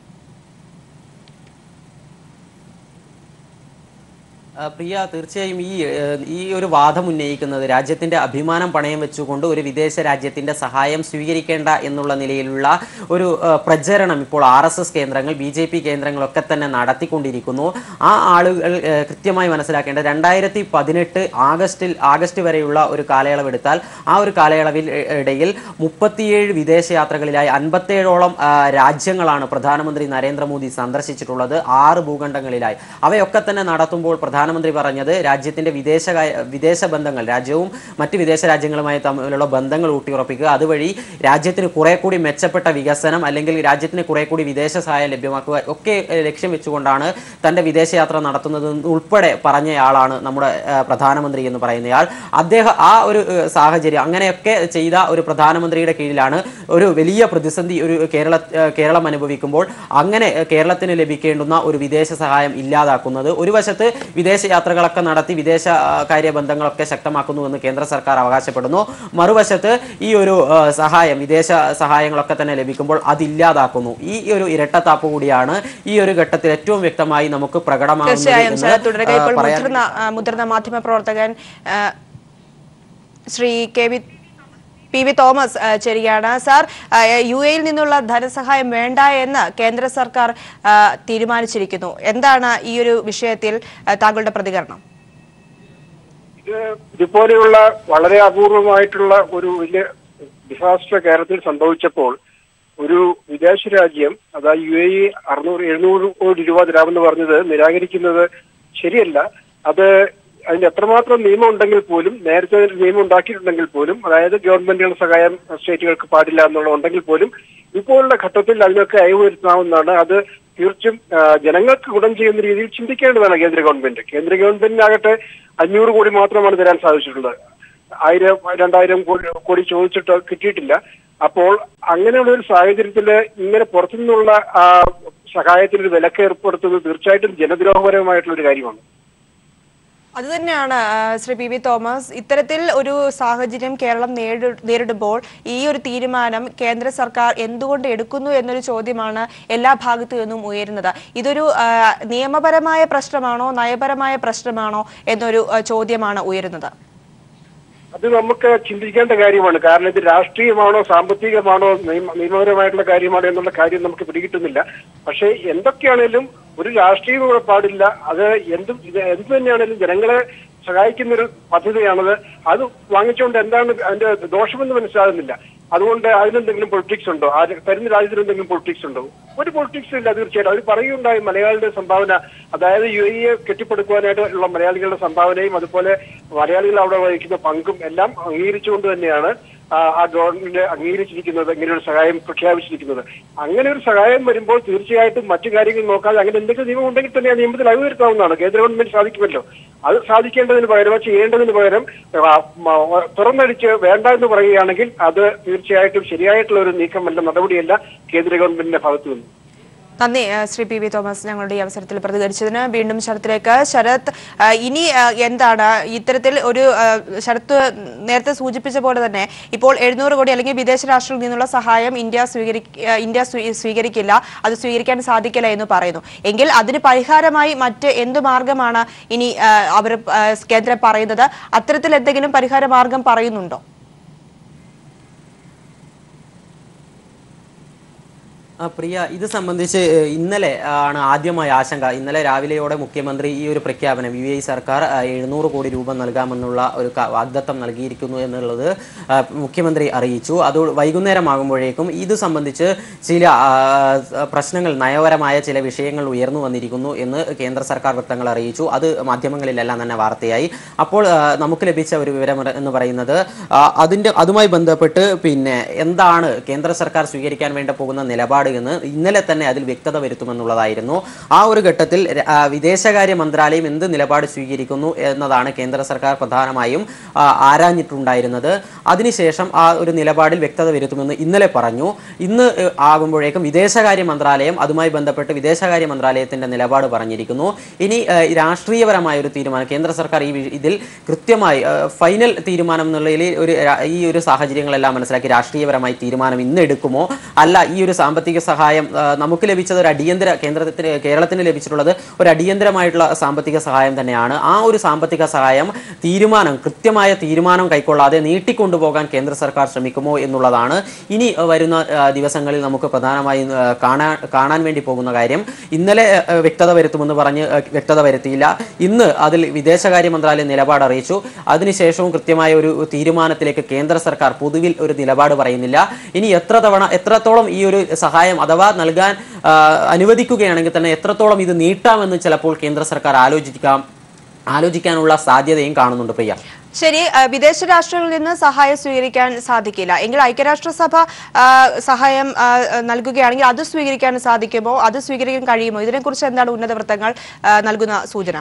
ആ, പ്രിയ തീർച്ചയായും ഈ ഏഹ്, ഈ ഒരു വാദം ഉന്നയിക്കുന്നത് രാജ്യത്തിന്റെ അഭിമാനം പണയം വെച്ചുകൊണ്ട് ഒരു വിദേശ രാജ്യത്തിന്റെ സഹായം സ്വീകരിക്കേണ്ട എന്നുള്ള നിലയിലുള്ള ഒരു ഏഹ്, പ്രചരണം ഇപ്പോൾ ആർ എസ് എസ് കേന്ദ്രങ്ങൾ ബി ജെ പി കേന്ദ്രങ്ങളൊക്കെ തന്നെ നടത്തിക്കൊണ്ടിരിക്കുന്നു ആ ആളുകൾ ഏഹ്, കൃത്യമായി മനസ്സിലാക്കേണ്ടത് രണ്ടായിരത്തി പതിനെട്ട് ആഗസ്റ്റിൽ ആഗസ്റ്റ് വരെയുള്ള ഒരു കാലയളവ് എടുത്താൽ ആ ഒരു കാലയളവിൽ ഏഹ്, ഇടയിൽ മുപ്പത്തിയേഴ് വിദേശയാത്രകളിലായി അൻപത്തേഴോളം ആ, രാജ്യങ്ങളാണ് പ്രധാനമന്ത്രി നരേന്ദ്രമോദി സന്ദർശിച്ചിട്ടുള്ളത് ആറ് ഭൂഖണ്ഡങ്ങളിലായി അവയൊക്കെ തന്നെ നടത്തുമ്പോൾ പ്രധാനമന്ത്രി പറഞ്ഞത് രാജ്യത്തിന്റെ വിദേശ വിദേശ ബന്ധങ്ങൾ രാജ്യവും മറ്റ് വിദേശ രാജ്യങ്ങളുമായി തമ്മിലുള്ള ബന്ധങ്ങൾ ഊട്ടിയുറപ്പിക്കുക അതുവഴി രാജ്യത്തിന് കുറെ കൂടി മെച്ചപ്പെട്ട വികസനം അല്ലെങ്കിൽ രാജ്യത്തിന് കുറെ കൂടി വിദേശ സഹായം ലഭ്യമാക്കുക ഒക്കെ ഏഹ്, ലക്ഷ്യം വെച്ചുകൊണ്ടാണ് തന്റെ വിദേശയാത്ര നടത്തുന്നത് ഉൾപ്പെടെ പറഞ്ഞയാളാണ് നമ്മുടെ ഏഹ്, പ്രധാനമന്ത്രി എന്ന് പറയുന്നയാൾ അദ്ദേഹം ആ ഒരു ഏഹ്, സാഹചര്യം അങ്ങനെയൊക്കെ ചെയ്ത ഒരു പ്രധാനമന്ത്രിയുടെ കീഴിലാണ് ഒരു വലിയ പ്രതിസന്ധി ഒരു കേരള ഏഹ്, കേരളം അനുഭവിക്കുമ്പോൾ അങ്ങനെ ഏഹ്, കേരളത്തിന് ലഭിക്കേണ്ടുന്ന ഒരു വിദേശ സഹായം ഇല്ലാതാക്കുന്നത് ഒരു വശത്ത് വിദേശ യാത്രകളൊക്കെ നടത്തി വിദേശ ആ, കാര്യ ബന്ധങ്ങളൊക്കെ ശക്തമാക്കുന്നുവെന്ന് കേന്ദ്ര സർക്കാർ അവകാശപ്പെടുന്നു മറുവശത്ത് ഈ ഒരു ആ, സഹായം വിദേശ സഹായങ്ങളൊക്കെ തന്നെ ലഭിക്കുമ്പോൾ അതില്ലാതാക്കുന്നു ഈ ഒരു ഇരട്ടത്താപ്പ് കൂടിയാണ് ഈ ഒരു ഘട്ടത്തിൽ ഏറ്റവും വ്യക്തമായി നമുക്ക് പ്രകടമാകുന്നത് തീർച്ചയായും എന്ന്, ശരത് തുടരുക ആ, ഇപ്പോൾ പറയാൻ മുതിർന്ന ആ, മുതിർന്ന മാധ്യമ പ്രവർത്തകൻ ആ, Shri K V P V Thomas ആ, ചേരുകയാണ് സാർ ആ, യു എയിൽ നിന്നുള്ള ധനസഹായം വേണ്ട എന്ന് കേന്ദ്ര സർക്കാർ ആ, തീരുമാനിച്ചിരിക്കുന്നു എന്താണ് ഈ ഒരു വിഷയത്തിൽ ആ, താങ്കളുടെ പ്രതികരണം ഇത് ഇതുപോലെയുള്ള വളരെ അപൂർവമായിട്ടുള്ള ഒരു വലിയ ഡിസാസ്റ്റർ കേരളത്തിൽ സംഭവിച്ചപ്പോൾ ഒരു വിദേശ രാജ്യം അതായത് യു എ ഇ അറുന്നൂറ് എഴുന്നൂറ് കോടി രൂപ തരാമെന്ന് പറഞ്ഞത് നിരാകരിക്കുന്നത് ശരിയല്ല അത് അതിന് എത്രമാത്രം നിയമം ഉണ്ടെങ്കിൽ പോലും നേരത്തെ ഒരു നിയമം ഉണ്ടാക്കിയിട്ടുണ്ടെങ്കിൽ പോലും അതായത് ഗവൺമെന്റുകളുടെ സഹായം സ്റ്റേറ്റുകൾക്ക് പാടില്ല എന്നുള്ള ഉണ്ടെങ്കിൽ പോലും ഇപ്പോഴുള്ള ഘട്ടത്തിൽ അതിനൊക്കെ അയവ് വരുത്താവുന്നതാണ് അത് തീർച്ചും ആ, ജനങ്ങൾക്ക് ഗുണം ചെയ്യുന്ന രീതിയിൽ ചിന്തിക്കേണ്ടതാണ് കേന്ദ്ര ഗവൺമെന്റ് കേന്ദ്ര ഗവൺമെന്റിനാകട്ടെ അഞ്ഞൂറ് കോടി മാത്രമാണ് തരാൻ സാധിച്ചിട്ടുള്ളത് ആയിരം രണ്ടായിരം കോടി കോടി ചോദിച്ചിട്ട് കിട്ടിയിട്ടില്ല അപ്പോൾ അങ്ങനെയുള്ള ഒരു സാഹചര്യത്തിൽ ഇങ്ങനെ പുറത്തുനിന്നുള്ള ആ, സഹായത്തിനൊരു വിലക്ക് ഏർപ്പെടുത്തുന്നത് തീർച്ചയായിട്ടും ജനദ്രോഹപരമായിട്ടുള്ള ഒരു കാര്യമാണ് അത് തന്നെയാണ് ആ, ശ്രീ പി വി തോമസ് ഇത്തരത്തിൽ ഒരു സാഹചര്യം കേരളം നേരി- നേരിടുമ്പോൾ ഈ ഒരു തീരുമാനം കേന്ദ്ര സർക്കാർ എന്തുകൊണ്ട് എടുക്കുന്നു എന്നൊരു ചോദ്യമാണ് എല്ലാ ഭാഗത്തു നിന്നും ഉയരുന്നത് ഇതൊരു ആ, നിയമപരമായ പ്രശ്നമാണോ നയപരമായ പ്രശ്നമാണോ എന്നൊരു ആ, ചോദ്യമാണ് ഉയരുന്നത് അത് നമുക്ക് ചിന്തിക്കേണ്ട കാര്യമാണ് കാരണം ഇത് രാഷ്ട്രീയമാണോ സാമ്പത്തികമാണോ നിയമ നിയമപരമായിട്ടുള്ള കാര്യമാണോ എന്നുള്ള കാര്യം നമുക്ക് പിടികിട്ടുന്നില്ല പക്ഷേ എന്തൊക്കെയാണേലും ഒരു രാഷ്ട്രീയം ഇവിടെ പാടില്ല അത് എന്തും ഇത് എന്ത് തന്നെയാണേലും ജനങ്ങളെ സഹായിക്കുന്ന ഒരു പദ്ധതിയാണത് അത് വാങ്ങിച്ചുകൊണ്ട് എന്താണ് അതിന്റെ ദോഷമെന്ന് മനസ്സിലാകുന്നില്ല അതുകൊണ്ട് അതിനെന്തെങ്കിലും പൊളിറ്റിക്സ് ഉണ്ടോ ആ തരുന്ന രാജ്യത്തിന് എന്തെങ്കിലും പൊളിറ്റിക്സ് ഉണ്ടോ ഒരു പൊളിറ്റിക്സ് ഇല്ല തീർച്ചയായിട്ടും അവർ പറയുണ്ടായി മലയാളികളുടെ സംഭാവന അതായത് യു എ കെട്ടിപ്പടുക്കുവാനായിട്ട് ഉള്ള മലയാളികളുടെ സംഭാവനയും അതുപോലെ മലയാളികൾ അവിടെ വഹിക്കുന്ന പങ്കും എല്ലാം അംഗീകരിച്ചുകൊണ്ട് തന്നെയാണ് ആ ആ ഗവൺമെന്റ് അംഗീകരിച്ചിരിക്കുന്നത് ഇങ്ങനെ ഒരു സഹായം പ്രഖ്യാപിച്ചിരിക്കുന്നത് അങ്ങനെ ഒരു സഹായം വരുമ്പോൾ തീർച്ചയായിട്ടും മറ്റു കാര്യങ്ങൾ നോക്കാതെ അങ്ങനെ എന്തെങ്കിലും നിയമം ഉണ്ടെങ്കിൽ തന്നെ ആ നിയമത്തിൽ അയവ് വരുത്താവുന്നതാണ് കേന്ദ്ര ഗവൺമെന്റ് സാധിക്കുമല്ലോ അത് സാധിക്കേണ്ടതിന് പകരം അത് ചെയ്യേണ്ടതിന് പകരം ആ, മ- തുറന്നടിച്ച് വേണ്ട എന്ന് പറയുകയാണെങ്കിൽ അത് തീർച്ചയായിട്ടും ശരിയായിട്ടുള്ള ഒരു നീക്കമല്ല നടപടിയല്ല കേന്ദ്ര ഗവൺമെന്റിന്റെ ഭാഗത്തു നിന്ന് നന്ദി ആ, ശ്രീ പി വി തോമസ് ഞങ്ങളുടെ ഈ അവസരത്തിൽ പ്രതികരിച്ചതിന് വീണ്ടും ശരത്തിലേക്ക് ശരത് ആ, ഇനി ആ, എന്താണ് ഇത്തരത്തിൽ ഒരു ആ, ശരത്ത് നേരത്തെ സൂചിപ്പിച്ച പോലെ തന്നെ ഇപ്പോൾ എഴുന്നൂറ് കോടി അല്ലെങ്കിൽ വിദേശ രാഷ്ട്രങ്ങളിൽ നിന്നുള്ള സഹായം ഇന്ത്യ സ്വീകരി ആ, ഇന്ത്യ സ്വീ- സ്വീകരിക്കില്ല അത് സ്വീകരിക്കാൻ സാധിക്കില്ല എന്ന് പറയുന്നു എങ്കിൽ അതിന് പരിഹാരമായി മറ്റ് എന്ത് മാർഗമാണ് ഇനി ആ, അവർ ആ, കേന്ദ്രം പറയുന്നത് അത്തരത്തിൽ എന്തെങ്കിലും പരിഹാര മാർഗം പറയുന്നുണ്ടോ ആ, പ്രിയ ഇത് സംബന്ധിച്ച് ഏഹ്, ഇന്നലെ ആണ് ആദ്യമായ ആശങ്ക ഇന്നലെ രാവിലെയോടെ മുഖ്യമന്ത്രി ഈ ഒരു പ്രഖ്യാപനം യു എ സർക്കാർ ആ, എഴുന്നൂറ് കോടി രൂപ നൽകാമെന്നുള്ള ഒരു ക- വാഗ്ദത്തം നൽകിയിരിക്കുന്നു എന്നുള്ളത് ആ, മുഖ്യമന്ത്രി അറിയിച്ചു അത് വൈകുന്നേരമാകുമ്പോഴേക്കും ഇത് സംബന്ധിച്ച് ചില ആ, പ്രശ്നങ്ങൾ നയപരമായ ചില വിഷയങ്ങൾ ഉയർന്നു വന്നിരിക്കുന്നു എന്ന് കേന്ദ്ര സർക്കാർ വൃത്തങ്ങൾ അറിയിച്ചു അത് മാധ്യമങ്ങളിലെല്ലാം തന്നെ വാർത്തയായി അപ്പോൾ ആ, നമുക്ക് ലഭിച്ച ഒരു വിവരം എന്ന് പറയുന്നത് ആ, അതിന്റെ അതുമായി ബന്ധപ്പെട്ട് പിന്നെ എന്താണ് കേന്ദ്ര സർക്കാർ സ്വീകരിക്കാൻ വേണ്ട പോകുന്ന നിലപാട് എന്ന് ഇന്നലെ തന്നെ അതിൽ വ്യക്തത വരുത്തുമെന്നുള്ളതായിരുന്നു ആ ഒരു ഘട്ടത്തിൽ ര- ആ, വിദേശകാര്യ മന്ത്രാലയം എന്ത് നിലപാട് സ്വീകരിക്കുന്നു എന്നതാണ് കേന്ദ്ര സർക്കാർ പ്രധാനമായും ആ, ആരാഞ്ഞിട്ടുണ്ടായിരുന്നത് അതിനുശേഷം ആ ഒരു നിലപാടിൽ വ്യക്തത വരുത്തുമെന്ന് ഇന്നലെ പറഞ്ഞു ഇന്ന് ഏഹ്, ആകുമ്പോഴേക്കും വിദേശകാര്യ മന്ത്രാലയം അതുമായി ബന്ധപ്പെട്ട് വിദേശകാര്യ മന്ത്രാലയത്തിന്റെ നിലപാട് പറഞ്ഞിരിക്കുന്നു ഇനി ഏഹ്, രാഷ്ട്രീയപരമായ ഒരു തീരുമാനം കേന്ദ്ര സർക്കാർ ഈ വി- ഇതിൽ കൃത്യമായി ഏഹ്, ഫൈനൽ തീരുമാനം എന്നുള്ളതിൽ ഒരു രാ- ഈ ഒരു സാഹചര്യങ്ങളെല്ലാം മനസ്സിലാക്കി രാഷ്ട്രീയപരമായി തീരുമാനം ഇന്ന് എടുക്കുമോ അല്ല ഈ ഒരു സാമ്പത്തിക സഹായം ആ, നമുക്ക് ലഭിച്ചത് ഒരു അടിയന്തര കേന്ദ്രത്തിന് കേരളത്തിന് ലഭിച്ചിട്ടുള്ളത് ഒരു അടിയന്തരമായിട്ടുള്ള സാമ്പത്തിക സഹായം തന്നെയാണ് ആ ഒരു സാമ്പത്തിക സഹായം തീരുമാനം കൃത്യമായ തീരുമാനം കൈക്കൊള്ളാതെ നീട്ടിക്കൊണ്ടുപോകാൻ കേന്ദ്ര സർക്കാർ ശ്രമിക്കുമോ എന്നുള്ളതാണ് ഇനി ആ, വരുന്ന ആ, ദിവസങ്ങളിൽ നമുക്ക് പ്രധാനമായും ആ, കാണാൻ കാണാൻ വേണ്ടി പോകുന്ന കാര്യം ഇന്നലെ ആ, വ്യക്തത വരുത്തുമെന്ന് പറഞ്ഞ് ആ, വ്യക്തത വരുത്തിയില്ല ഇന്ന് അതിൽ വിദേശകാര്യ മന്ത്രാലയം നിലപാട് അറിയിച്ചു അതിനുശേഷവും കൃത്യമായ ഒരു തീരുമാനത്തിലേക്ക് കേന്ദ്ര സർക്കാർ പൊതുവിൽ ഒരു നിലപാട് പറയുന്നില്ല ഇനി എത്ര തവണ എത്രത്തോളം ഈ ഒരു സഹായം അഥവാ നൽകാൻ ആ, അനുവദിക്കുകയാണെങ്കിൽ തന്നെ എത്രത്തോളം ഇത് നീട്ടാമെന്ന് ചിലപ്പോൾ കേന്ദ്ര സർക്കാർ ആലോചിക്കാം ആലോചിക്കാനുള്ള സാധ്യതയും കാണുന്നുണ്ട് പ്രിയ ശരി ആ, വിദേശ രാഷ്ട്രങ്ങളിൽ നിന്ന് സഹായം സ്വീകരിക്കാൻ സാധിക്കില്ല എങ്കിൽ ഐക്യരാഷ്ട്രസഭ ആ, സഹായം ആ, നൽകുകയാണെങ്കിൽ അത് സ്വീകരിക്കാൻ സാധിക്കുമോ അത് സ്വീകരിക്കാൻ കഴിയുമോ ഇതിനെക്കുറിച്ച് എന്താണ് ഉന്നത വൃത്തങ്ങൾ ആ, നൽകുന്ന സൂചന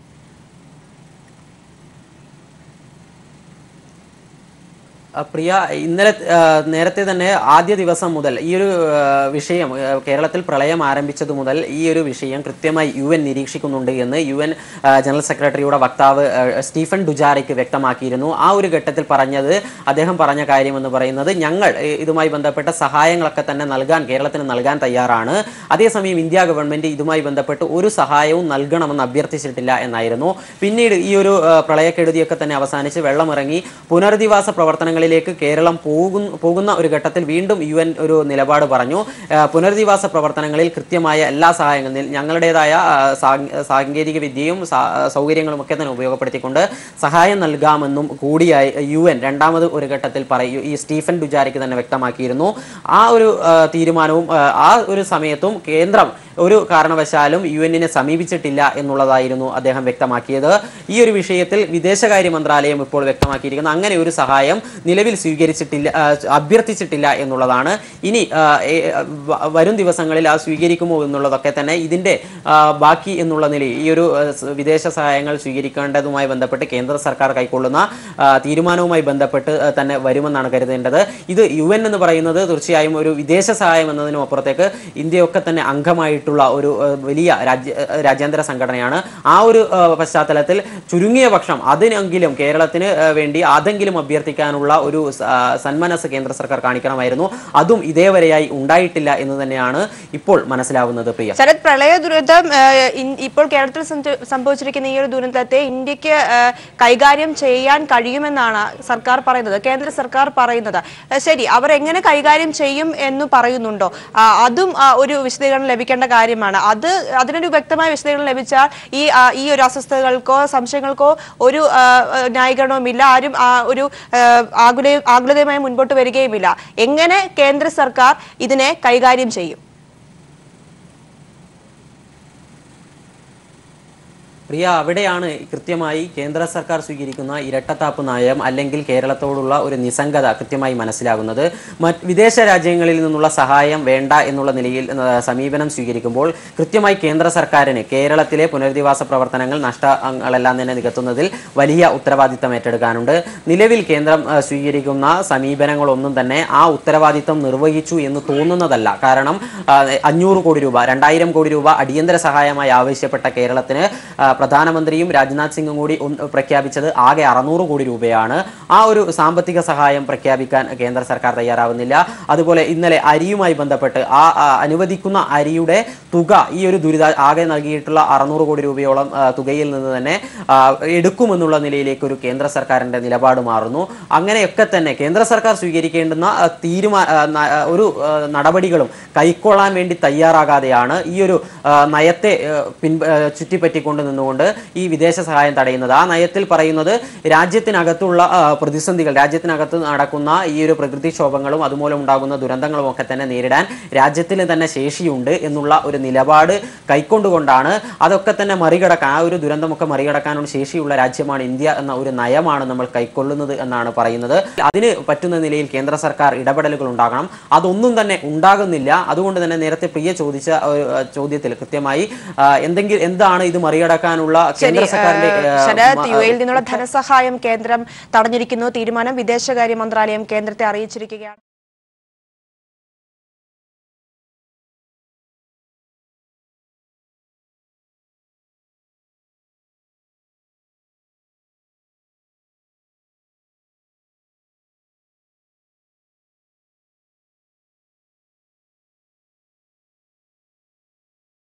ആ, പ്രിയ ഇന്നലെ ആ, നേരത്തെ തന്നെ ആദ്യ ദിവസം മുതൽ ഈ ഒരു ആ, വിഷയം ആ, കേരളത്തിൽ പ്രളയം ആരംഭിച്ചതു മുതൽ ഈ ഒരു വിഷയം കൃത്യമായി യു എൻ നിരീക്ഷിക്കുന്നുണ്ട് എന്ന് യു എൻ ആ, ജനറൽ സെക്രട്ടറിയുടെ വക്താവ് ആ, സ്റ്റീഫൻ ഡുജാറിക്ക് വ്യക്തമാക്കിയിരുന്നു ആ ഒരു ഘട്ടത്തിൽ പറഞ്ഞത് അദ്ദേഹം പറഞ്ഞ കാര്യം എന്ന് പറയുന്നത് ഞങ്ങൾ ഏ, ഇതുമായി ബന്ധപ്പെട്ട സഹായങ്ങളൊക്കെ തന്നെ നൽകാൻ കേരളത്തിന് നൽകാൻ തയ്യാറാണ് അതേസമയം ഇന്ത്യ ഗവൺമെന്റ് ഇതുമായി ബന്ധപ്പെട്ട് ഒരു സഹായവും നൽകണമെന്ന് അഭ്യർത്ഥിച്ചിട്ടില്ല എന്നായിരുന്നു പിന്നീട് ഈ ഒരു ആ, പ്രളയക്കെടുതിയൊക്കെ തന്നെ അവസാനിച്ച് വെള്ളമിറങ്ങി പുനരധിവാസ പ്രവർത്തനങ്ങളിലേക്ക് കേരളം പോകുന്ന പോകുന്ന ഒരു ഘട്ടത്തിൽ വീണ്ടും യു എൻ ഒരു നിലപാട് പറഞ്ഞു ആ, പുനരധിവാസ പ്രവർത്തനങ്ങളിൽ കൃത്യമായ എല്ലാ സഹായങ്ങളും ഞങ്ങളുടേതായ ആ, സാങ്കേ- സാങ്കേതിക വിദ്യയും സാ- സൗകര്യങ്ങളും ഒക്കെ തന്നെ ഉപയോഗപ്പെടുത്തിക്കൊണ്ട് സഹായം നൽകാമെന്നും കൂടിയായി യു എൻ രണ്ടാമത് ഒരു ഘട്ടത്തിൽ പറയൂ ഈ സ്റ്റീഫൻ ഡുജാരിക്ക് തന്നെ വ്യക്തമാക്കിയിരുന്നു ആ ഒരു ആ, തീരുമാനവും ആ, ആ ഒരു സമയത്തും കേന്ദ്രം ഒരു കാരണവശാലും യു എന്നിനെ സമീപിച്ചിട്ടില്ല എന്നുള്ളതായിരുന്നു അദ്ദേഹം വ്യക്തമാക്കിയത് ഈ ഒരു വിഷയത്തിൽ വിദേശകാര്യ മന്ത്രാലയം ഇപ്പോൾ വ്യക്തമാക്കിയിരിക്കുന്നു അങ്ങനെ ഒരു സഹായം നിലവിൽ സ്വീകരിച്ചിട്ടില്ല ആ, അഭ്യർത്ഥിച്ചിട്ടില്ല എന്നുള്ളതാണ് ഇനി ആ, ഏ, വ- വരും ദിവസങ്ങളിൽ ആ സ്വീകരിക്കുമോ എന്നുള്ളതൊക്കെ തന്നെ ഇതിന്റെ ആ, ബാക്കി എന്നുള്ള നിലയിൽ ഈ ഒരു ആ, സ് വിദേശ സഹായങ്ങൾ സ്വീകരിക്കേണ്ടതുമായി ബന്ധപ്പെട്ട് കേന്ദ്ര സർക്കാർ കൈക്കൊള്ളുന്ന ആ, തീരുമാനവുമായി ബന്ധപ്പെട്ട് ആ, തന്നെ വരുമെന്നാണ് കരുതേണ്ടത് ഇത് യു എൻ എന്ന് പറയുന്നത് തീർച്ചയായും ഒരു വിദേശ സഹായം എന്നതിനും അപ്പുറത്തേക്ക് ഇന്ത്യയൊക്കെ തന്നെ അംഗമായിട്ടുള്ള ഒരു ആ, വലിയ രാജ്യ ആ, രാജ്യാന്തര സംഘടനയാണ് ആ ഒരു ആ, പശ്ചാത്തലത്തിൽ ചുരുങ്ങിയ പക്ഷം അതിനെങ്കിലും കേരളത്തിന് ആ, വേണ്ടി അതെങ്കിലും അഭ്യർത്ഥിക്കാനുള്ള ഒരു സ- ആ, സന്മനസ് കേന്ദ്ര സർക്കാർ കാണിക്കണമായിരുന്നു അതും ഇതേവരെയായി ഉണ്ടായിട്ടില്ല എന്ന് തന്നെയാണ് ഇപ്പോൾ മനസ്സിലാവുന്നത് പ്രിയ ശരത് പ്രളയ ദുരന്തം ആ, ഇൻ- ഇപ്പോൾ കേരളത്തിൽ സംഭ- സംഭവിച്ചിരിക്കുന്ന ഈ ഒരു ദുരന്തത്തെ ഇന്ത്യക്ക് ആ, കൈകാര്യം ചെയ്യാൻ കഴിയുമെന്നാണ് സർക്കാർ പറയുന്നത് കേന്ദ്ര സർക്കാർ പറയുന്നത് ആ, ശരി അവർ എങ്ങനെ കൈകാര്യം ചെയ്യും എന്ന് പറയുന്നുണ്ടോ ആ, അതും ആ, ഒരു വിശദീകരണം ലഭിക്കേണ്ട കാര്യമാണ് അത് അതിനൊരു വ്യക്തമായ വിശദീകരണം ലഭിച്ചാൽ ഈ ആ, ഈ ഒരു അസ്വസ്ഥതകൾക്കോ സംശയങ്ങൾക്കോ ഒരു ആ, ആ, ന്യായീകരണവുമില്ല ആരും ആ, ഒരു ആ, ആകുല ആകുലതയുമായി മുൻപോട്ട് വരികയുമില്ല എങ്ങനെ കേന്ദ്ര സർക്കാർ ഇതിനെ കൈകാര്യം ചെയ്യും പ്രിയ അവിടെയാണ് കൃത്യമായി കേന്ദ്ര സർക്കാർ സ്വീകരിക്കുന്ന ഇരട്ടത്താപ്പ് നയം അല്ലെങ്കിൽ കേരളത്തോടുള്ള ഒരു നിസ്സംഗത കൃത്യമായി മനസ്സിലാകുന്നത് മറ്റ് വിദേശ രാജ്യങ്ങളിൽ നിന്നുള്ള സഹായം വേണ്ട എന്നുള്ള നിലയിൽ ആ, സമീപനം സ്വീകരിക്കുമ്പോൾ കൃത്യമായി കേന്ദ്ര സർക്കാരിന് കേരളത്തിലെ പുനരധിവാസ പ്രവർത്തനങ്ങൾ നഷ്ടങ്ങളെല്ലാം തന്നെ നികത്തുന്നതിൽ വലിയ ഉത്തരവാദിത്തം ഏറ്റെടുക്കാനുണ്ട് നിലവിൽ കേന്ദ്രം ആ, സ്വീകരിക്കുന്ന സമീപനങ്ങളൊന്നും തന്നെ ആ ഉത്തരവാദിത്തം നിർവഹിച്ചു എന്ന് തോന്നുന്നതല്ല കാരണം ആ, അഞ്ഞൂറ് കോടി രൂപ രണ്ടായിരം കോടി രൂപ അടിയന്തര സഹായമായി ആവശ്യപ്പെട്ട കേരളത്തിന് ആ, പ്രധാനമന്ത്രിയും രാജ്നാഥ് സിംഗും കൂടി ഒന്ന് പ്രഖ്യാപിച്ചത് ആകെ അറുന്നൂറ് കോടി രൂപയാണ് ആ ഒരു സാമ്പത്തിക സഹായം പ്രഖ്യാപിക്കാൻ കേന്ദ്ര സർക്കാർ തയ്യാറാവുന്നില്ല അതുപോലെ ഇന്നലെ അരിയുമായി ബന്ധപ്പെട്ട് ആ ആ, അനുവദിക്കുന്ന അരിയുടെ തുക ഈ ഒരു ദുരിത ആകെ നൽകിയിട്ടുള്ള അറുന്നൂറ് കോടി രൂപയോളം ആ, തുകയിൽ നിന്ന് തന്നെ ആ, എടുക്കുമെന്നുള്ള നിലയിലേക്ക് ഒരു കേന്ദ്ര സർക്കാരിന്റെ നിലപാട് മാറുന്നു അങ്ങനെയൊക്കെ തന്നെ കേന്ദ്ര സർക്കാർ സ്വീകരിക്കേണ്ടുന്ന ആ, തീരുമാ ആ, ന- ആ, ഒരു ആ, നടപടികളും കൈക്കൊള്ളാൻ വേണ്ടി തയ്യാറാകാതെയാണ് ഈ ഒരു ആ, നയത്തെ ആ, പിൻ ആ, ചുറ്റിപ്പറ്റിക്കൊണ്ട് നിന്നുകൊണ്ട് ഈ വിദേശ സഹായം തടയുന്നത് ആ നയത്തിൽ പറയുന്നത് രാജ്യത്തിനകത്തുള്ള ആ, പ്രതിസന്ധികൾ രാജ്യത്തിനകത്ത് നടക്കുന്ന ഈ ഒരു പ്രകൃതിക്ഷോഭങ്ങളും അതുമൂലം ഉണ്ടാകുന്ന ദുരന്തങ്ങളും ഒക്കെ തന്നെ നേരിടാൻ രാജ്യത്തിന് തന്നെ ശേഷിയുണ്ട് എന്നുള്ള ഒരു നിലപാട് കൈക്കൊണ്ടുകൊണ്ടാണ് അതൊക്കെ തന്നെ മറികടക്കാൻ ആ ഒരു ദുരന്തമൊക്കെ മറികടക്കാനുള്ള ശേഷിയുള്ള രാജ്യമാണ് ഇന്ത്യ എന്ന ഒരു നയമാണ് നമ്മൾ കൈക്കൊള്ളുന്നത് എന്നാണ് പറയുന്നത് അതിന് പറ്റുന്ന നിലയിൽ കേന്ദ്ര സർക്കാർ ഇടപെടലുകൾ ഉണ്ടാകണം അതൊന്നും തന്നെ ഉണ്ടാകുന്നില്ല അതുകൊണ്ട് തന്നെ നേരത്തെ പ്രിയ ചോദിച്ച ഒരു, ആ, ചോദ്യത്തിൽ കൃത്യമായി ആ, എന്തെങ്കിലും എന്താണ് ഇത് മറികടക്കാനുള്ള ശരി കേന്ദ്ര സർക്കാരിന്റെ ഏഹ്, ആ, ശരത് മ- യു എയിൽ നിന്നുള്ള ധനസഹായം കേന്ദ്രം തടഞ്ഞിരിക്കുന്നു തീരുമാനം വിദേശകാര്യ മന്ത്രാലയം കേന്ദ്രത്തെ അറിയിച്ചിരിക്കുകയാണ്